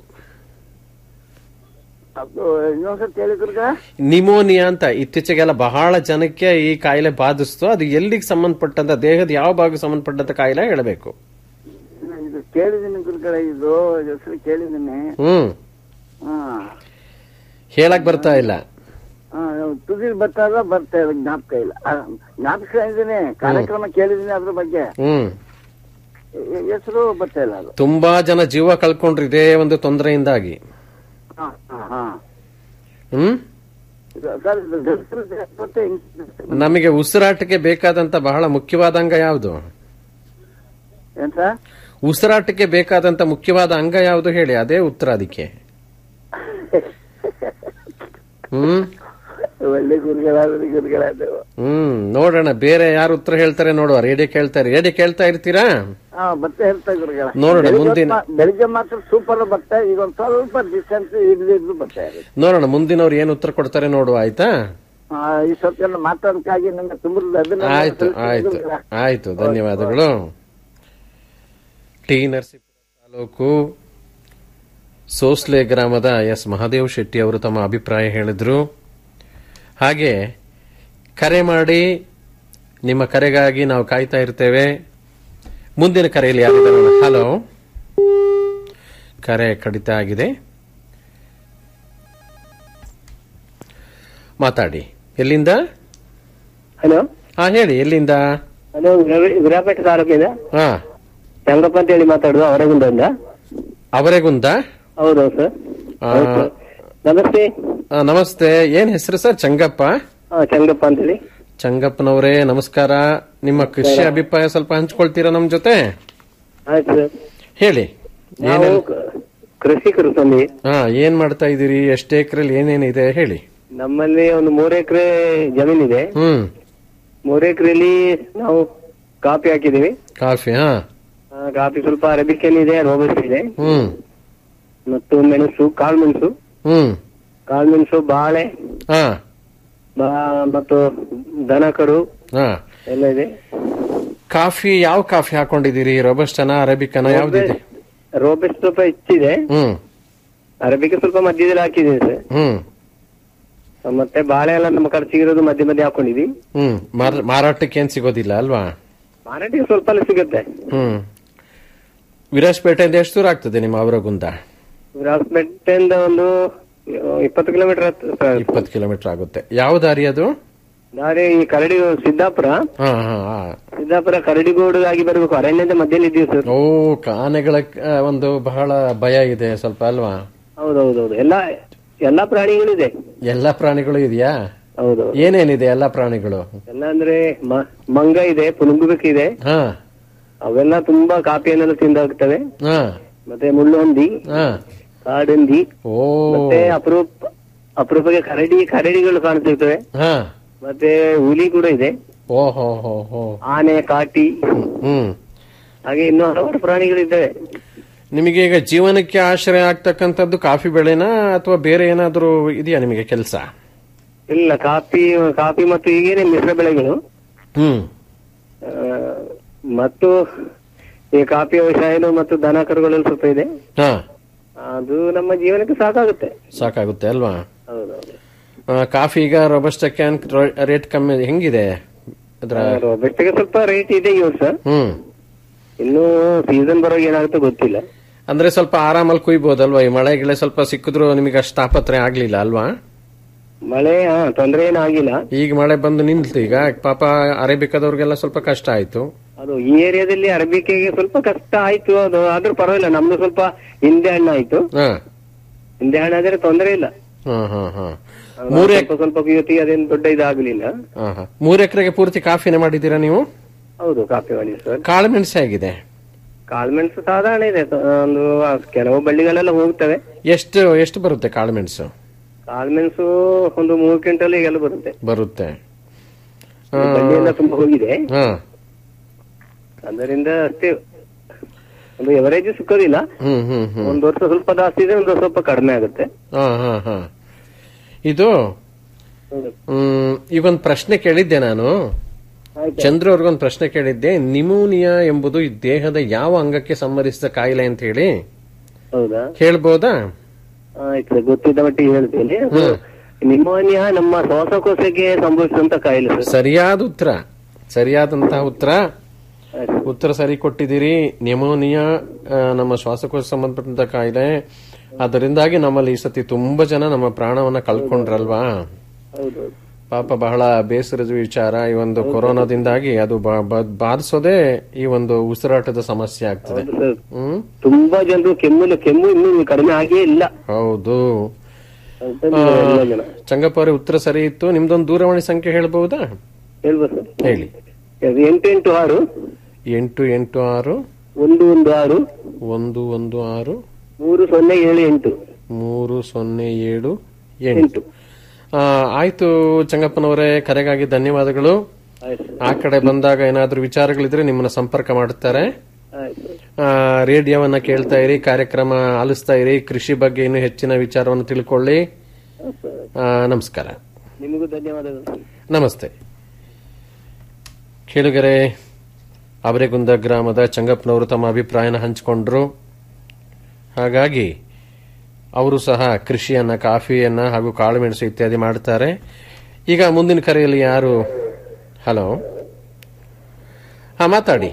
ಅದು ಇನ್ನೊಂದ್ಸತಿ ಹೇಳಿ ಗುರುಗ ನಿಮೋನಿಯಾ ಅಂತ ಇತ್ತೀಚೆಗೆಲ್ಲ ಬಹಳ ಜನಕ್ಕೆ ಈ ಕಾಯಿಲೆ ಬಾಧಿಸ್ತು ಅದು ಎಲ್ಲಿಗೆ ಸಂಬಂಧಪಟ್ಟಂತ ದೇಹದ ಯಾವ ಭಾಗಕ್ಕೆ ಸಂಬಂಧಪಟ್ಟಂತ ಕಾಯಿಲೆ ಹೇಳಬೇಕು ಇದು ಕೇಳಿದೀನಿ ಗುರುಗಳ ಇದು ಹೆಸರು ಕೇಳಿದೀನಿ ಹ್ಮ್ ಹಾ ಹೇಳಕ್ ಬರ್ತಾ ಇಲ್ಲ ಹಾ, ತುದಿ ಬರ್ತಾಗ ಬರ್ತಾ ಇಲ್ಲ ಜ್ಞಾಪಕ ಇಲ್ಲ ಆ, ಜ್ಞಾಪಕ ಇದ್ದೀನಿ ಕಾರ್ಯಕ್ರಮ ಕೇಳಿದೀನಿ ಅದ್ರ ಬಗ್ಗೆ ಹ್ಮ್ ಹೆಸರು ಬರ್ತಾ ಇಲ್ಲ ಅದು ತುಂಬಾ ಜನ ಜೀವ ಕಳ್ಕೊಂಡ್ರು ಇದೇ ಒಂದು ತೊಂದರೆಯಿಂದಾಗಿ ಹಾ, ಹಾ, ಹಾ. ಹ್ಮ್ ಇದು- ಸರ್, ಇದು ಹೆಸರು ಮತ್ತೆ ಹಿಂಗ್- ನಮಗೆ ಉಸಿರಾಟಕ್ಕೆ ಬೇಕಾದಂತ ಬಹಳ ಮುಖ್ಯವಾದ ಅಂಗ ಯಾವುದು ಏನ್ ಸರ್ ಉಸಿರಾಟಕ್ಕೆ ಬೇಕಾದಂತ ಮುಖ್ಯವಾದ ಅಂಗ ಯಾವುದು ಹೇಳಿ ಅದೇ ಉತ್ತರ ಅದಕ್ಕೆ ಹ್ಮ್ ಒಳ್ಳೆ ಗುರುಗಳಾದ್ರೆ ಗುರುಗಳಾದವು ಹ್ಮ್ ನೋಡೋಣ ಬೇರೆ ಯಾರು ಉತ್ತರ ಹೇಳ್ತಾರೆ ನೋಡುವ ರೇಡಿಯೋ ಕೇಳ್ತಾರೆ ರೇಡಿಯೋ ಕೇಳ್ತಾ ಇರ್ತೀರಾ ಹಾ ಮತ್ತೆ ಹೇಳ್ತಾ ಗುರುಗಳ ನೋಡೋಣ, ಬೆಳಿಗ್ಗೆ ಮುಂದಿನ- ಹೊತ್ತು ಮಾ- ಬೆಳಿಗ್ಗೆ ಮಾತ್ರ ಸೂಪರ್ ಬರ್ತಾ ಈಗ ಒಂದ್ ಸ್ವಲ್ಪ ಡಿಸ್ಟೆನ್ಸ್ ಇರ್ಲಿದ್ದು ಬರ್ತಾ ಇರುತ್ತೆ ನೋಡೋಣ ಮುಂದಿನವ್ರು ಏನು ಉತ್ತರ ಕೊಡ್ತಾರೆ ನೋಡುವ ಆಯ್ತಾ ಆ, ಈ ಸತ್ಯನ ಮಾತಾಡಕ್ಕಾಗಿ ನಿಮ್ಗೆ ತುಂಬ ಆಯ್ತು ಆಯ್ತು ಆಯ್ತು ಧನ್ಯವಾದಗಳು ಟಿ ನರಸೀಪುರ ತಾಲೂಕು ಸೋಸ್ಲೆ ಗ್ರಾಮದ ಎಸ್ ಮಹಾದೇವ್ ಶೆಟ್ಟಿ ಅವರು ತಮ್ಮ ಅಭಿಪ್ರಾಯ ಹೇಳಿದ್ರು ಹಾಗೆ ಕರೆ ಮಾಡಿ ನಿಮ್ಮ ಕರೆಗಾಗಿ ನಾವು ಕಾಯ್ತಾ ಇರ್ತೇವೆ ಮುಂದಿನ ಕರೆಯಲ್ಲಿ ಯಾರಿದ್ದಾರೆ ಹಲೋ ಕರೆ ಕಡಿತ ಆಗಿದೆ ಮಾತಾಡಿ ಎಲ್ಲಿಂದ ಹಲೋ ಹಾ ಹೇಳಿ ಎಲ್ಲಿಂದ ಹಲೋ ವಿರಾಪೇಟೆ ತಾಲೂಕಿಂದ ಹಾ ಚಂಗಪ್ಪ ಅಂತ ಹೇಳಿ ಮಾತಾಡುದು ಅವರಗುಂದಿಂದ ಅವರೆಗುಂದ ಹೌದು ಸರ್ ಆ, ನಮಸ್ತೆ ಆ, ನಮಸ್ತೆ ಏನ್ ಹೆಸರು ಸರ್ ಚಂಗಪ್ಪ ಹಾ ಚಂಗಪ್ಪ ಅಂತ ಹೇಳಿ ಚಂಗಪ್ಪನವರೇ ನಮಸ್ಕಾರ ನಿಮ್ಮ ಕೃಷಿ ಅಭಿಪ್ರಾಯ ಸ್ವಲ್ಪ ಹಂಚ್ಕೊಳ್ತೀರಾ ನಮ್ ಜೊತೆ ಆಯ್ತು ಸರ್ ಹೇಳಿ ನಾವು ಏನೇನ್ ಕ- ಕೃಷಿಕರು ಸ್ವಾಮಿ ಹಾ ಏನ್ ಮಾಡ್ತಾ ಇದೀರಿ ಎಷ್ಟು ಎಕರೆಲಿ ಏನೇನಿದೆ ಹೇಳಿ ನಮ್ಮಲ್ಲಿ ಒಂದು ಮೂರು ಎಕರೆ ಜಮೀನಿದೆ ಹ್ಮ್ ಮೂರು ಎಕರೆಯಲ್ಲಿ ನಾವು ಕಾಫಿ ಹಾಕಿದೀವಿ ಕಾಫಿ ಹಾ ಆ, ಕಾಫಿ ಸ್ವಲ್ಪ ಅರಬಿಕನ್ ಇದೆ ರೋಬಸ್ಟ್ ಇದೆ ಹ್ಮ್ ಮತ್ತು ಮೆಣಸು ಕಾಳುಮೆಣಸು ಹ್ಮ್ ಕಾಳುಮೆಣಸು ಬಾಳೆ ಹಾ ಬಾ- ಮತ್ತು ದನಕರು ಹಾ ಎಲ್ಲ ಇದೆ ಕಾಫಿ ಯಾವ ಕಾಫಿ ಹಾಕೊಂಡಿದ್ದೀರಿ ರೊಬಸ್ಟನ ಅರೇಬಿಕನ ಯಾವ್ದಿದೆ ರೋಬಸ್ಟ್ ಸ್ವಲ್ಪ ಹೆಚ್ಚಿದೆ ಹ್ಮ್ ಅರಬಿಕ ಸ್ವಲ್ಪ ಮಧ್ಯದಲ್ಲಿ ಹಾಕಿದ್ದೀನಿ ಸರ್ ಹ್ಮ್ ಮತ್ತೆ ಬಾಳೆ ಎಲ್ಲ ನಮ್ಮ ಕಡೆ ಸಿಗಿರೋದು ಮಧ್ಯೆ ಮಧ್ಯೆ ಹಾಕೊಂಡಿದ್ವಿ ಹ್ಮ್ ಮಾರ- ಮಾರಾಟಕ್ಕೆ ಏನ್ ಸಿಗೋದಿಲ್ಲ ಅಲ್ವಾ ಮಾರಾಟಿಗೆ ಸ್ವಲ್ಪ ಎಲ್ಲ ಸಿಗುತ್ತೆ ಹ್ಮ್ ವಿರಾಜಪೇಟೆಯಿಂದ ಎಷ್ಟು ದೂರ ಆಗ್ತದೆ ನಿಮ್ಮ ಅವರಗುಂದ ವಿರಾಜಪೇಟೆಯಿಂದ ಒಂದು ಇಪ್ಪತ್ತು ಕಿಲೋಮೀಟರ್ ಸರ್ ಇಪ್ಪತ್ತು ಕಿಲೋಮೀಟರ್ ಆಗುತ್ತೆ ಯಾವ ದಾರಿ ಅದು ದಾರಿ ಈ ಕರಡಿ ಸಿದ್ದಾಪುರ ಹಾ ಹಾ ಹಾ ಸಿದ್ದಾಪುರ ಕರಡಿಗೋಡು ಆಗಿ ಬರ್ಬೇಕು ಅರಣ್ಯದ ಮಧ್ಯದಲ್ಲಿ ಇದ್ದೀವಿ ಸರ್ ಓ ಆನೆಗಳ ಆ, ಒಂದು ಬಹಳ ಭಯ ಇದೆ ಸ್ವಲ್ಪ ಅಲ್ವಾ ಹೌದೌದೌದು ಎಲ್ಲಾ ಎಲ್ಲಾ ಪ್ರಾಣಿಗಳಿದೆ ಎಲ್ಲಾ ಪ್ರಾಣಿಗಳು ಇದೆಯಾ ಹೌದು ಏನೇನಿದೆ ಎಲ್ಲಾ ಪ್ರಾಣಿಗಳು ಎಲ್ಲ ಅಂದ್ರೆ ಮ- ಮಂಗ ಇದೆ ಪುನುಗುಬೆಕ್ ಇದೆ ಹಾ ಅವೆಲ್ಲ ತುಂಬಾ ಕಾಪಿಯನ್ನೆಲ್ಲ ತಿಂದಾಗ್ತವೆ ಹಾ ಮತ್ತೆ ಮುಳ್ಳುಹಂದಿ ಹಾ ಕಾಡಂದಿ ಓ ಮತ್ತೆ ಅಪರೂಪ ಅಪರೂಪಕ್ಕೆ ಕರಡಿ ಕರಡಿಗಳು ಕಾಣ್ತಿರ್ತವೆ ಹಾ ಮತ್ತೆ ಹುಲಿ ಕೂಡ ಇದೆ ಓ ಹೋ ಹೋ ಹೋ ಆನೆ ಕಾಟಿ ಹ್ಮ್ ಹಾಗೆ ಇನ್ನೂ ಹಲವಾರು ಪ್ರಾಣಿಗಳಿದ್ದಾವೆ ನಿಮಗೆ ಈಗ ಜೀವನಕ್ಕೆ ಆಶ್ರಯ ಆಗ್ತಕ್ಕಂಥದ್ದು ಕಾಫಿ ಬೆಳೆನಾ ಅಥವಾ ಬೇರೆ ಏನಾದ್ರೂ ಇದೆಯಾ ನಿಮಗೆ ಕೆಲಸ ಇಲ್ಲ ಕಾಫಿ ಕಾಫಿ ಮತ್ತು ಈಗೇನೆ ಮಿಶ್ರ ಬೆಳೆಗಳು ಹ್ಮ್ ಆ, ಮತ್ತು ಈ ಕಾಫಿ ವ್ಯವಸಾಯನು ಮತ್ತು ದನ ಕರುಗಳೆಲ್ಲ ಸ್ವಲ್ಪ ಇದೆ ಹಾ ಅದು ನಮ್ಮ ಜೀವನಕ್ಕೆ ಸಾಕಾಗುತ್ತೆ ಸಾಕಾಗುತ್ತೆ ಅಲ್ವಾ ಹೌದೌದು ಆ, ಕಾಫಿ ಈಗ ರೊಬಸ್ಟ ಕ್ಯಾನ್ ರೇಟ್ ಕಮ್ಮಿ ಹೆಂಗಿದೆ ಅದ್ರ ಬೆಟ್ಟಿಗೆ ಸ್ವಲ್ಪ ರೇಟ್ ಇದೆ ಈ ವರ್ಷ ಹ್ಮ್ ಇನ್ನು ಸೀಸನ್ ಬರೋ ಏನಾಗುತ್ತೋ ಗೊತ್ತಿಲ್ಲ ಅಂದ್ರೆ ಸ್ವಲ್ಪ ಆರಾಮಲ್ಲಿ ಕುಯ್ಬೋದಲ್ವಾ ಈ ಮಳೆ ಗಿಳೆ ಸ್ವಲ್ಪ ಸಿಕ್ಕಿದ್ರು ನಿಮಗೆ ಅಷ್ಟು ತಾಪತ್ರೆ ಆಗ್ಲಿಲ್ಲ ಅಲ್ವಾ ಮಳೆ ಹಾ ತೊಂದರೆ ಏನಾಗಿಲ್ಲ ಈಗ ಮಳೆ ಬಂದು ನಿಂತು ಈಗ ಪಾಪ ಅರೇಬಿಕದವ್ರಿಗೆಲ್ಲ ಸ್ವಲ್ಪ ಕಷ್ಟ ಆಯ್ತು ಅದು ಈ ಏರಿಯಾದಲ್ಲಿ ಅರಬಿಕೆಗೆ ಸ್ವಲ್ಪ ಕಷ್ಟ ಆಯ್ತು ಅದು ಆದ್ರೂ ಪರವಾಗಿಲ್ಲ ನಮ್ದು ಸ್ವಲ್ಪ ಹಿಂದೆ ಹಣ್ಣು ಆಯ್ತು ಹಾ ಹಿಂದೆ ಹಣ್ಣು ಆದ್ರೆ ತೊಂದರೆ ಇಲ್ಲ ಹಾ ಹಾ ಹಾ ಅದು ಮೂರ್ ಸ್ವಲ್ಪ ಸ್ವಲ್ಪ ಕುಯ್ಯುತ್ತಿ ಅದೇನು ದೊಡ್ಡ ಇದಾಗಲಿಲ್ಲ ಹಾ ಹಾ ಮೂರ್ ಎಕರೆಗೆ ಪೂರ್ತಿ ಕಾಫಿನೇ ಮಾಡಿದ್ದೀರಾ ನೀವು ಹೌದು ಕಾಫಿ ಮಾಡಿ ಸರ್ ಕಾಳುಮೆಣಸು ಹೇಗಿದೆ ಕಾಳುಮೆಣಸು ಸಾಧಾರಣ ಇದೆ ತ- ಒಂದು ಆ ಕೆಲವು ಬಳ್ಳಿಗಳೆಲ್ಲ ಹೋಗ್ತವೆ ಎಷ್ಟು ಎಷ್ಟು ಬರುತ್ತೆ ಕಾಳುಮೆಣಸು ಕಾಳುಮೆಣಸು ಒಂದು ಮೂರು ಕ್ವಿಂಟಲ್ ಈಗೆಲ್ಲ ಬರುತ್ತೆ ಬರುತ್ತೆ ಆ, ಬಳ್ಳಿಯೆಲ್ಲ ತುಂಬಾ ಹೋಗಿದೆ ಹಾ ಅದರಿಂದ ಅಷ್ಟೇ ಒಂದು ಎವರೇಜ್ ಸಿಕ್ಕೋದಿಲ್ಲ ಹ್ಮ್ ಹ್ಮ್ ಹ್ಮ್ ಒಂದು ವರ್ಷ ಸ್ವಲ್ಪ ಜಾಸ್ತಿ ಇದೆ ಒಂದು ವರ್ಷ ಸ್ವಲ್ಪ ಕಡಿಮೆ ಆಗುತ್ತೆ ಹಾ ಹಾ ಹಾ ಇದು ಹ್ಮ್ ಈಗೊಂದು ಪ್ರಶ್ನೆ ಕೇಳಿದ್ದೆ ನಾನು ಚಂದ್ರ ಅವ್ರಿಗೊಂದು ಪ್ರಶ್ನೆ ಕೇಳಿದ್ದೆ ನಿಮೋನಿಯಾ ಎಂಬುದು ಈ ದೇಹದ ಯಾವ ಅಂಗಕ್ಕೆ ಸಂಬಂಧಿಸಿದ ಕಾಯಿಲೆ ಅಂತ ಹೇಳಿ ಹೌದಾ ಹೇಳ್ಬೋದಾ ಆಯ್ತು ಗೊತ್ತಿದ್ದ ಮಟ್ಟಿಗೆ ಹೇಳ್ತೇನೆ ಅದು ನಿಮೋನಿಯಾ ನಮ್ಮ ಶ್ವಾಸಕೋಶಕ್ಕೆ ಸಂಭವಿಸಿದಂತ ಕಾಯಿಲೆ ಸರ್ ಸರಿಯಾದ ಉತ್ತರ ಸರಿಯಾದಂತಹ ಉತ್ತರ ಆಯ್ತು. ಉತ್ತರ ಸರಿ ಕೊಟ್ಟಿದ್ದೀರಿ ನ್ಯೂಮೋನಿಯಾ ಆ, ನಮ್ಮ ಶ್ವಾಸಕೋಶ ಸಂಬಂಧಪಟ್ಟಂತ ಕಾಯಿಲೆ ಅದರಿಂದಾಗಿ ನಮ್ಮಲ್ಲಿ ಈ ಸತಿ ತುಂಬಾ ಜನ ನಮ್ಮ ಪ್ರಾಣವನ್ನ ಕಳ್ಕೊಂಡ್ರಲ್ವಾ ಹೌದು ಪಾಪ ಬಹಳ ಬೇಸರದ ವಿಚಾರ ಈ ಒಂದು ಕೊರೋನಾದಿಂದಾಗಿ ಅದು ಬ- ಬ- ಬಾಧಿಸೋದೇ ಈ ಒಂದು ಉಸಿರಾಟದ ಸಮಸ್ಯೆ ಆಗ್ತದೆ ಹೌದು ಸರ್ ಹ್ಮ್ ತುಂಬಾ ಜನರು ಕೆಮ್ಮು ಕೆಮ್ಮು ಇನ್ನೂ ಕಡಿಮೆ ಆಗೇ ಇಲ್ಲ ಹೌದು ಅಂತ ಎಲ್ಲ ಜನ ಚಂಗಪ್ಪ ಅವರೇ ಉತ್ತರ ಸರಿ ಇತ್ತು ನಿಮ್ದೊಂದು ದೂರವಾಣಿ ಸಂಖ್ಯೆ ಹೇಳ್ಬಹುದಾ ಹೇಳ್ಬೋದು ಸರ್ ಹೇಳಿ ಅದು ಎಂಟು ಎಂಟು ಆರು ಎಂಟು ಎಂಟು ಆರು ಒಂದು ಒಂದು ಆರು ಒಂದು ಒಂದು ಆರು ಮೂರು ಸೊನ್ನೆ ಏಳು ಎಂಟು ಮೂರು ಸೊನ್ನೆ ಏಳು ಎಂಟು ಎಂಟು ಆ, ಆಯ್ತು ಚಂಗಪ್ಪನವರೇ ಕರೆಗಾಗಿ ಧನ್ಯವಾದಗಳು ಆಯ್ತು ಆ ಕಡೆ ಬಂದಾಗ ಏನಾದ್ರೂ ವಿಚಾರಗಳಿದ್ರೆ ನಿಮ್ಮನ್ನ ಸಂಪರ್ಕ ಮಾಡುತ್ತಾರೆ ಆಯ್ತು ಆ, ರೇಡಿಯೋವನ್ನ ಕೇಳ್ತಾ ಇರಿ ಕಾರ್ಯಕ್ರಮ ಆಲಿಸ್ತಾ ಇರಿ ಕೃಷಿ ಬಗ್ಗೆ ಇನ್ನೂ ಹೆಚ್ಚಿನ ವಿಚಾರವನ್ನು ತಿಳ್ಕೊಳ್ಳಿ ಆ, ನಮಸ್ಕಾರ ನಿಮಗೂ ಧನ್ಯವಾದಗಳು ನಮಸ್ತೆ ಕೇಳುಗರೆ ಅವರೆಗುಂದ ಗ್ರಾಮದ ಚಂಗಪ್ಪನವರು ತಮ್ಮ ಅಭಿಪ್ರಾಯನ ಹಂಚಿಕೊಂಡ್ರು ಹಾಗಾಗಿ ಅವರು ಸಹ ಕೃಷಿಯನ್ನ ಕಾಫಿಯನ್ನ ಹಾಗೂ ಕಾಳುಮೆಣಸು ಇತ್ಯಾದಿ ಮಾಡ್ತಾರೆ ಈಗ ಮುಂದಿನ ಕರೆಯಲ್ಲಿ ಯಾರು ಹಲೋ ಹಾ ಮಾತಾಡಿ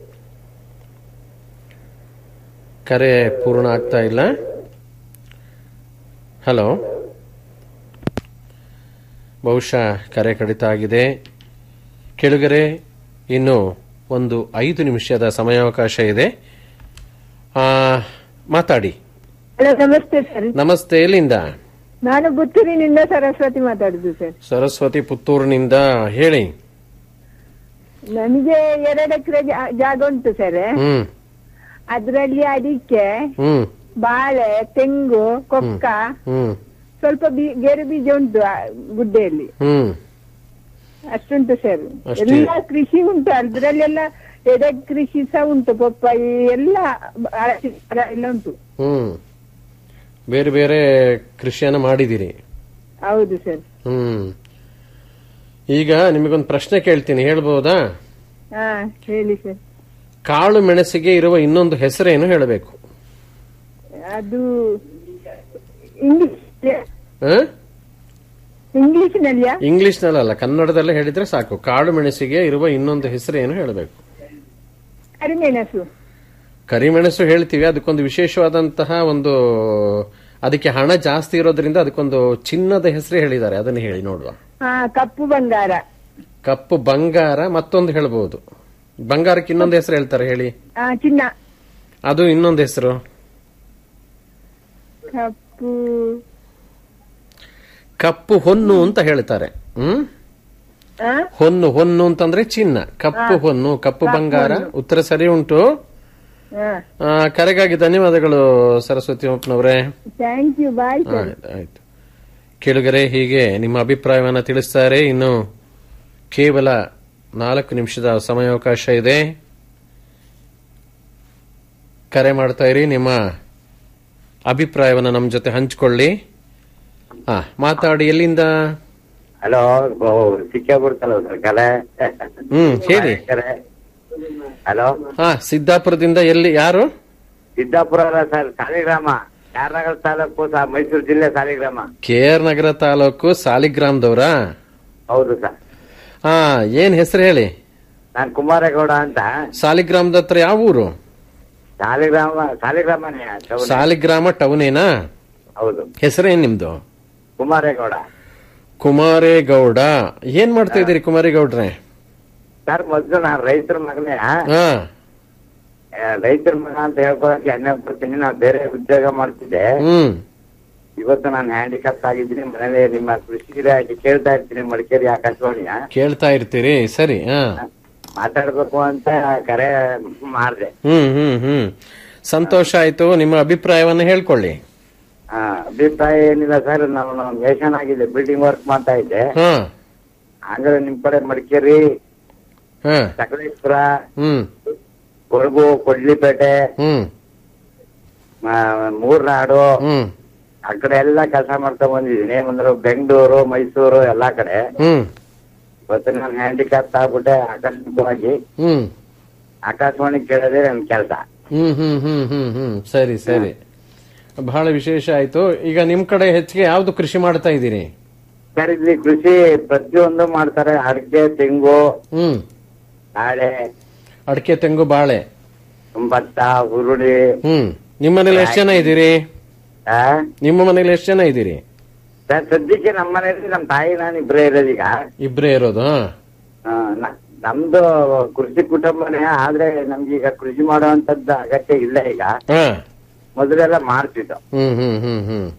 ಕರೆ ಪೂರ್ಣ ಆಗ್ತಾ ಇಲ್ಲ ಹಲೋ ಬಹುಶಃ ಕರೆ ಕಡಿತ ಆಗಿದೆ ಕೆಳಗರೆ ಇನ್ನು ಒಂದು ಐದು ನಿಮಿಷದ ಸಮಯಾವಕಾಶ ಇದೆ ಆ, ಮಾತಾಡಿ ಹಲೋ ನಮಸ್ತೆ ಸರ್ ನಮಸ್ತೆ ಎಲ್ಲಿಂದ ನಾನು ಪುತ್ತೂರಿನಿಂದ ಸರಸ್ವತಿ ಮಾತಾಡುದು ಸರ್ ಸರಸ್ವತಿ ಪುತ್ತೂರಿನಿಂದ ಹೇಳಿ ನನಗೆ ಎರಡು ಎಕರೆ ಜಾಗ ಉಂಟು ಸರ್ ಹ್ಮ್ ಅದ್ರಲ್ಲಿ ಅಡಿಕೆ ಹ್ಮ್ ಬಾಳೆ ತೆಂಗು ಕೊಕ್ಕ ಹ್ಮ್ ಸ್ವಲ್ಪ ಬೀ- ಗೇರು ಬೀಜ ಉಂಟು ಆ ಗುಡ್ಡೆಯಲ್ಲಿ ಹ್ಮ್ ಅಷ್ಟುಂಟು ಸರ್ ಅಷ್ಟೇ. ಎಲ್ಲ ಕೃಷಿ ಉಂಟು ಅದ್ರಲ್ಲೆಲ್ಲ ಎಡೆ ಕೃಷಿ ಸಹ ಉಂಟು ಪಪ್ಪಾಯಿ ಎಲ್ಲ ಹಳಸಿ ಮರ ಎಲ್ಲ ಉಂಟು ಹ್ಮ್ ಬೇರೆ ಬೇರೆ ಕೃಷಿಯನ್ನ ಮಾಡಿದಿರಿ ಹೌದು ಸರ್ ಹ್ಮ್ ಈಗ ನಿಮಗೊಂದು ಪ್ರಶ್ನೆ ಕೇಳ್ತೀನಿ ಹೇಳ್ಬೋದಾ ಹಾ ಹೇಳಿ ಸರ್ ಕಾಳು ಮೆಣಸಿಗೆ ಇರುವ ಇನ್ನೊಂದು ಹೆಸರೇನು ಹೇಳಬೇಕು ಅದು ಇಂಗ್ಲಿಷ್ ಹ? ಇಂಗ್ಲಿಷ್ನಲ್ಲಿಯಾ ಇಂಗ್ಲಿಷ್ನಲ್ಲ ಕನ್ನಡದಲ್ಲೇ ಹೇಳಿದ್ರೆ ಸಾಕು ಕಾಳು ಮೆಣಸಿಗೆ ಇರುವ ಇನ್ನೊಂದು ಹೆಸರೇನು ಹೇಳಬೇಕು ಕರಿಮೆಣಸು ಕರಿಮೆಣಸು ಹೇಳ್ತೀವಿ ಅದಕ್ಕೊಂದು ವಿಶೇಷವಾದಂತಹ ಒಂದು ಅದಕ್ಕೆ ಹಣ ಜಾಸ್ತಿ ಇರೋದ್ರಿಂದ ಅದಕ್ಕೊಂದು ಚಿನ್ನದ ಹೆಸರು ಹೇಳಿದ್ದಾರೆ ಅದನ್ನು ಹೇಳಿ ನೋಡುವ ಹಾ ಕಪ್ಪು ಬಂಗಾರ ಕಪ್ಪು ಬಂಗಾರ ಮತ್ತೊಂದು ಹೇಳ್ಬಹುದು ಬಂಗಾರಕ್ಕೆ ಇನ್ನೊಂದು ಹೆಸರು ಹೇಳ್ತಾರೆ ಹೇಳಿ ಆ ಚಿನ್ನ ಅದು ಇನ್ನೊಂದು ಹೆಸರು ಕಪ್ಪು ಕಪ್ಪು ಹೊನ್ನು ಅಂತ ಹೇಳ್ತಾರೆ ಹ್ಮ್ ಆ? ಹೊನ್ನು ಹೊನ್ನು ಅಂತಂದ್ರೆ ಚಿನ್ನ ಕಪ್ಪು ಹೊನ್ನು ಕಪ್ಪು ಬಂಗಾರ ಉತ್ತರ ಸರಿ ಉಂಟು ಹಾ ಆ, ಕರೆಗಾಗಿ ಧನ್ಯವಾದಗಳು ಸರಸ್ವತಿ ಒಪ್ಪನವರೇ ಥ್ಯಾಂಕ್ ಯು ಬಾಯ್ ಸರ್ ಆಯ್ತು ಆಯ್ತು ಕೇಳುಗರೆ ಹೀಗೆ ನಿಮ್ಮ ಅಭಿಪ್ರಾಯವನ್ನ ತಿಳಿಸ್ತಾರೆ ಇನ್ನು ಕೇವಲ ನಾಲ್ಕು ನಿಮಿಷದ ಸಮಯಾವಕಾಶ ಇದೆ ಕರೆ ಮಾಡ್ತಾ ಇರಿ ನಿಮ್ಮ ಅಭಿಪ್ರಾಯವನ್ನ ನಮ್ಮ ಜೊತೆ ಹಂಚಿಕೊಳ್ಳಿ ಹಾ ಮಾತಾಡಿ ಎಲ್ಲಿಂದ ಹಲೋ ಸಿಕ್ಕಾಪುರ ಕಲೆ ಹ್ಮ್ ಹೇಳಿ ಹಲೋ ಹಾ ಸಿದ್ದಾಪುರದಿಂದ ಎಲ್ಲಿ ಯಾರು ಸಿದ್ದಾಪುರ ಅಲ್ಲ ಸರ್ ಸಾಲಿಗ್ರಾಮ ಯಾರನಗರ ತಾಲೂಕು ಸಾ- ಮೈಸೂರು ಜಿಲ್ಲೆ ಸಾಲಿಗ್ರಾಮ ಕೆ ಆರ್ ನಗರ ತಾಲೂಕು ಸಾಲಿಗ್ರಾಮದವ್ರಾ ಹೌದು ಸರ್ ಹಾ ಏನ್ ಹೆಸರು ಹೇಳಿ ನಾನ್ ಕುಮಾರೇಗೌಡ ಅಂತ ಸಾಲಿಗ್ರಾಮದ ಹತ್ರ ಯಾವ ಊರು ಸಾಲಿಗ್ರಾಮ ಸಾಲಿಗ್ರಾಮನೇ ಚೌಡ. ಸಾಲಿಗ್ರಾಮ ಟೌನೇನಾ ಹೌದು ಹೆಸರೇನ್ ನಿಮ್ದು ಕುಮಾರೇಗೌಡ ಕುಮಾರೇಗೌಡ ಏನ್ ಮಾಡ್ತಾ ಇದ್ದೀರಿ ಕುಮಾರೇಗೌಡ್ರೆ ಸರ್ ಮೊದ್ಲು ನಾನ್ ರೈತರ ಮಗನೇ ಹಾ ರೈತರ ಮಗ ಅಂತ ಹೇಳ್ಕೊಳಕ್ಕೆ ಎಣ್ಣೆ ಬರ್ತೀನಿ ನಾನು ಬೇರೆ ಉದ್ಯೋಗ ಮಾಡ್ತಿದ್ದೆ ಹ್ಮ್ ಇವತ್ತು ನಾನು ಹ್ಯಾಂಡಿಕ್ಯಾಪ್ ಆಗಿದ್ದೀನಿ ಮನೇಲಿ ನಿಮ್ಮ ಕೃಷಿ ಇಲಾಖೆ ಕೇಳ್ತಾ ಇರ್ತೀನಿ ಮಡಿಕೇರಿ ಆಕಾಶವಾಣಿಯ ಕೇಳ್ತಾ ಇರ್ತೀರಿ ಸರಿ ಹಾ ಮಾತಾಡ್ಬೇಕು ಅಂತ ಕರೆ ಮಾಡ್ದೆ ಹ್ಮ್ ಹ್ಮ್ ಹ್ಮ್ ಸಂತೋಷ ಆಯ್ತು ನಿಮ್ಮ ಅಭಿಪ್ರಾಯವನ್ನ ಹೇಳ್ಕೊಳ್ಳಿ ಆ, ಅಭಿಪ್ರಾಯ ಏನಿಲ್ಲ ಸರ್ ನಾವು ನಾವು ಮೇಷನ್ ಆಗಿದೆ ಬಿಲ್ಡಿಂಗ್ ವರ್ಕ್ ಮಾಡ್ತಾ ಇದ್ದೆ ಹಾ ಹಂಗಾರೆ ನಿಮ್ ಕಡೆ ಮಡಿಕೇರಿ ಹಾ ಸಕಲೇಶ್ಪುರ ಹ್ಮ್ ಕೊಡಗು ಕೊಡ್ಲಿಪೇಟೆ ಹ್ಮ್ ಆ, ಮೂರ್ನಾಡು ಹ್ಮ್ ಆ ಕಡೆ ಎಲ್ಲ ಕೆಲಸ ಮಾಡ್ತಾ ಬಂದಿದ್ದೀನಿ ಅಂದ್ರೆ ಬೆಂಗಳೂರು ಮೈಸೂರು ಎಲ್ಲಾ ಕಡೆ ಹ್ಮ್ ಇವತ್ತು ನಾನು ಹ್ಯಾಂಡಿಕ್ಯಾಪ್ ಆಗ್ಬಿಟ್ಟೆ ಆಕಸ್ಮಿಕವಾಗಿ ಹ್ಮ್ ಆಕಾಶವಾಣಿ ಕೇಳೋದೇ ನನ್ ಕೆಲಸ ಹ್ಮ್ ಹ್ಮ್ ಹ್ಮ್ ಹ್ಮ್ ಹ್ಮ್ ಸರಿ ಸರಿ ಬಹಳ ವಿಶೇಷ ಆಯ್ತು ಈಗ ನಿಮ್ ಕಡೆ ಹೆಚ್ಚಿಗೆ ಯಾವ್ದು ಕೃಷಿ ಮಾಡ್ತಾ ಇದ್ದೀರಿ ಸರ್ ಇಲ್ಲಿ ಕೃಷಿ ಪ್ರತಿಯೊಂದು ಮಾಡ್ತಾರೆ ಅಡಿಕೆ ತೆಂಗು ಹ್ಮ್ ಬಾಳೆ ಅಡಿಕೆ ತೆಂಗು ಬಾಳೆ ಭತ್ತ ಹುರುಳಿ ಹ್ಮ್ ನಿಮ್ಮ ಮನೇಲಿ ಎಷ್ಟು ಜನ ಇದ್ದೀರಿ ಆ? ನಿಮ್ಮ ಮನೇಲಿ ಎಷ್ಟು ಜನ ಇದ್ದೀರಿ ಸರ್ ಸದ್ಯಕ್ಕೆ ನಮ್ಮ ಮನೇಲಿ ನಮ್ಮ ತಾಯಿ ನಾನು ಇಬ್ಬರೇ ಇರೋದೀಗ ಇಬ್ರೇ ಇರೋದು ಹಾ ಆ, ನ- ನಮ್ದು ಕೃಷಿ ಕುಟುಂಬನೇ ಆದ್ರೆ ನಮ್ಗೀಗ ಕೃಷಿ ಮಾಡುವಂತದ್ದು ಅಗತ್ಯ ಇಲ್ಲ ಈಗ ಹಾ ಮೊದಲೆಲ್ಲ ಮಾಡ್ತಿದ್ದು ಹ್ಮ್ ಹ್ಮ್ ಹ್ಮ್ ಹ್ಮ್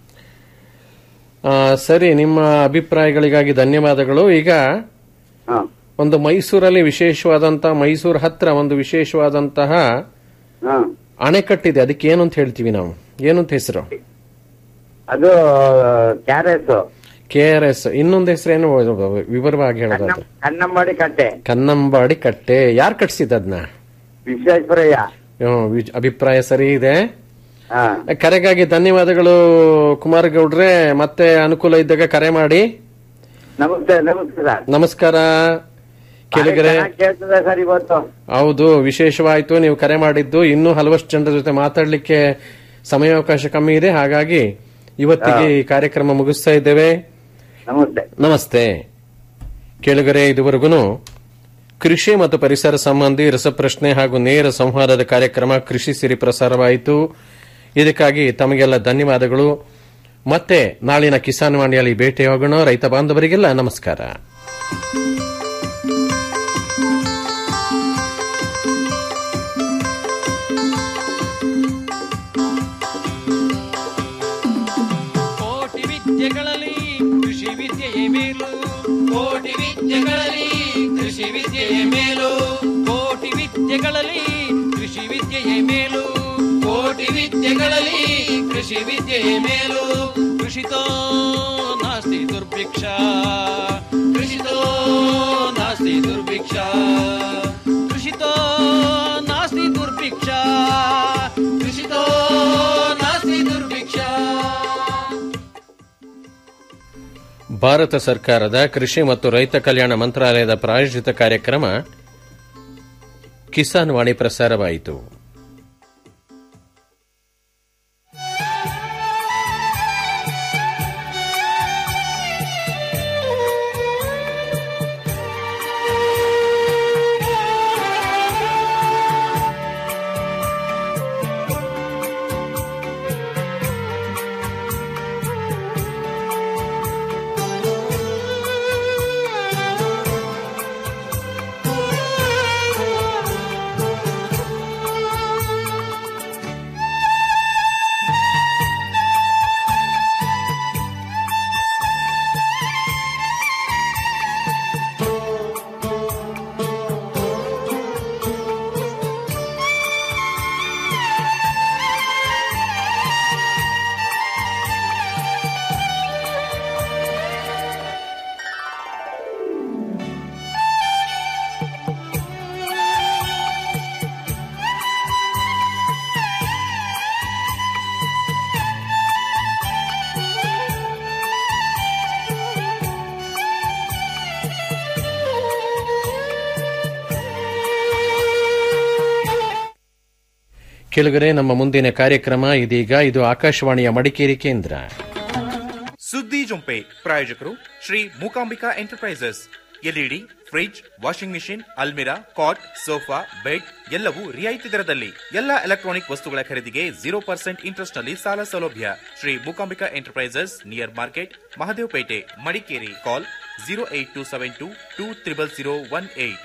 ಆ, ಸರಿ ನಿಮ್ಮ ಅಭಿಪ್ರಾಯಗಳಿಗಾಗಿ ಧನ್ಯವಾದಗಳು ಈಗ ಹ ಒಂದು ಮೈಸೂರಲ್ಲಿ ವಿಶೇಷವಾದಂತ ಮೈಸೂರು ಹತ್ರ ಒಂದು ವಿಶೇಷವಾದಂತಹ ಹ ಅಣೆಕಟ್ಟಿದೆ ಅದಕ್ಕೆ ಏನು ಅಂತ ಹೇಳ್ತೀವಿ ನಾವು ಏನು ಅಂತ ಹೆಸರು ಅದು ಕ್ಯಾರೆಸ್ ಕೆ ಆರ್ ಎಸ್ ಇನ್ನೊಂದು ಹೆಸರೇನು ವಿವರವಾಗಿ ಹೇಳೋದಾದ್ರೆ ಕನ್ನಂಬಾಡಿ ಕಟ್ಟೆ ಕನ್ನಂಬಾಡಿ ಕಟ್ಟೆ ಯಾರು ಕಟ್ಸಿದ ಅದನ್ನ ವಿಶ್ವೇಶ್ವರಯ್ಯ ಅಭಿಪ್ರಾಯ ಸರಿ ಇದೆ ಹ ಕರೆಗಾಗಿ ಧನ್ಯವಾದಗಳು ಕುಮಾರಗೌಡ್ರೆ ಮತ್ತೆ ಅನುಕೂಲ ಇದ್ದಾಗ ಕರೆ ಮಾಡಿ ನಮಸ್ತೆ ನಮಸ್ತೆ ಸರ್ ನಮಸ್ಕಾರ ಕೆಳಗರೆ ಚೆನ್ನಾಗ್ ಕೇಳ್ತದೆ ಸರ್ ಇವತ್ತು ಹೌದು ವಿಶೇಷವಾಯ್ತು ನೀವು ಕರೆ ಮಾಡಿದ್ದು ಇನ್ನೂ ಹಲವಷ್ಟು ಜನರ ಜೊತೆ ಮಾತಾಡ್ಲಿಕ್ಕೆ ಸಮಯಾವಕಾಶ ಕಮ್ಮಿ ಇದೆ ಹಾಗಾಗಿ ಇವತ್ತಿಗೆ ಈ ಕಾರ್ಯಕ್ರಮ ಮುಗಿಸ್ತಾ ಇದ್ದೇವೆ ನಮಸ್ತೆ ನಮಸ್ತೆ ಕೇಳುಗರೆ ಇದುವರೆಗೂ ಕೃಷಿ ಮತ್ತು ಪರಿಸರ ಸಂಬಂಧಿ ರಸಪ್ರಶ್ನೆ ಹಾಗೂ ನೇರ ಸಂವಾದದ ಕಾರ್ಯಕ್ರಮ ಕೃಷಿ ಸಿರಿ ಪ್ರಸಾರವಾಯಿತು ಇದಕ್ಕಾಗಿ ತಮಗೆಲ್ಲ ಧನ್ಯವಾದಗಳು ಮತ್ತೆ ನಾಳಿನ ಕಿಸಾನ್ ವಾಣಿಯಲ್ಲಿ ಭೇಟಿಯಾಗೋಣ ರೈತ ಬಾಂಧವರಿಗೆಲ್ಲ ನಮಸ್ಕಾರ ಕೋಟಿ ವಿದ್ಯೆಗಳಲ್ಲಿ ಕೃಷಿ ವಿದ್ಯೆಯೇ ಮೇಲು ಕೋಟಿ ವಿದ್ಯೆಗಳಲ್ಲಿ ಕೃಷಿ ವಿದ್ಯೆಯೇ ಮೇಲು ಕೋಟಿ ವಿದ್ಯೆಗಳಲ್ಲಿ ಕೃಷಿ ಕೃಷಿ ವಿದ್ಯೆಯೇ ಮೇಲು ಕೋಟಿ ವಿದ್ಯೆಗಳಲ್ಲಿ ಕೃಷಿ ವಿದ್ಯೆಯೇ ಮೇಲು ಕೃಷಿತೋ ನಾಸ್ತಿ ದುರ್ಭಿಕ್ಷ ಕೃಷಿತೋ ನಾಸ್ತಿ ದುರ್ಭಿಕ್ಷ ಕೃಷಿತೋ ನಾಸ್ತಿ ದುರ್ಭಿಕ್ಷ ಕೃಷಿತೋ ನಾಸ್ತಿ ದುರ್ಭಿಕ್ಷ ಭಾರತ ಸರ್ಕಾರದ ಕೃಷಿ ಮತ್ತು ರೈತ ಕಲ್ಯಾಣ ಮಂತ್ರಾಲಯದ ಪ್ರಾಯೋಜಿತ ಕಾರ್ಯಕ್ರಮ ಕಿಸಾನ್ ವಾಣಿ ಪ್ರಸಾರವಾಯಿತು ಕೆಳಗರೆ ನಮ್ಮ ಮುಂದಿನ ಕಾರ್ಯಕ್ರಮ ಇದೀಗ ಇದು ಆಕಾಶವಾಣಿಯ ಮಡಿಕೇರಿ ಕೇಂದ್ರ ಸುದ್ದಿ ಜೊಂಪೆ ಪ್ರಾಯೋಜಕರು Shri Mookambika enterprises LED fridge washing machine ಅಲ್ಮಿರಾ ಕಾಟ್ ಸೋಫಾ ಬೆಡ್ ಎಲ್ಲವೂ ರಿಯಾಯಿತಿ ದರದಲ್ಲಿ ಎಲ್ಲ ಎಲೆಕ್ಟ್ರಾನಿಕ್ ವಸ್ತುಗಳ ಖರೀದಿಗೆ ಜೀರೋ ಪರ್ಸೆಂಟ್ ಇಂಟ್ರೆಸ್ಟ್ ನಲ್ಲಿ ಸಾಲ ಸೌಲಭ್ಯ Shri Mookambika enterprises near market Mahadevapete Madikeri call zero eight two seven two two triple zero one eight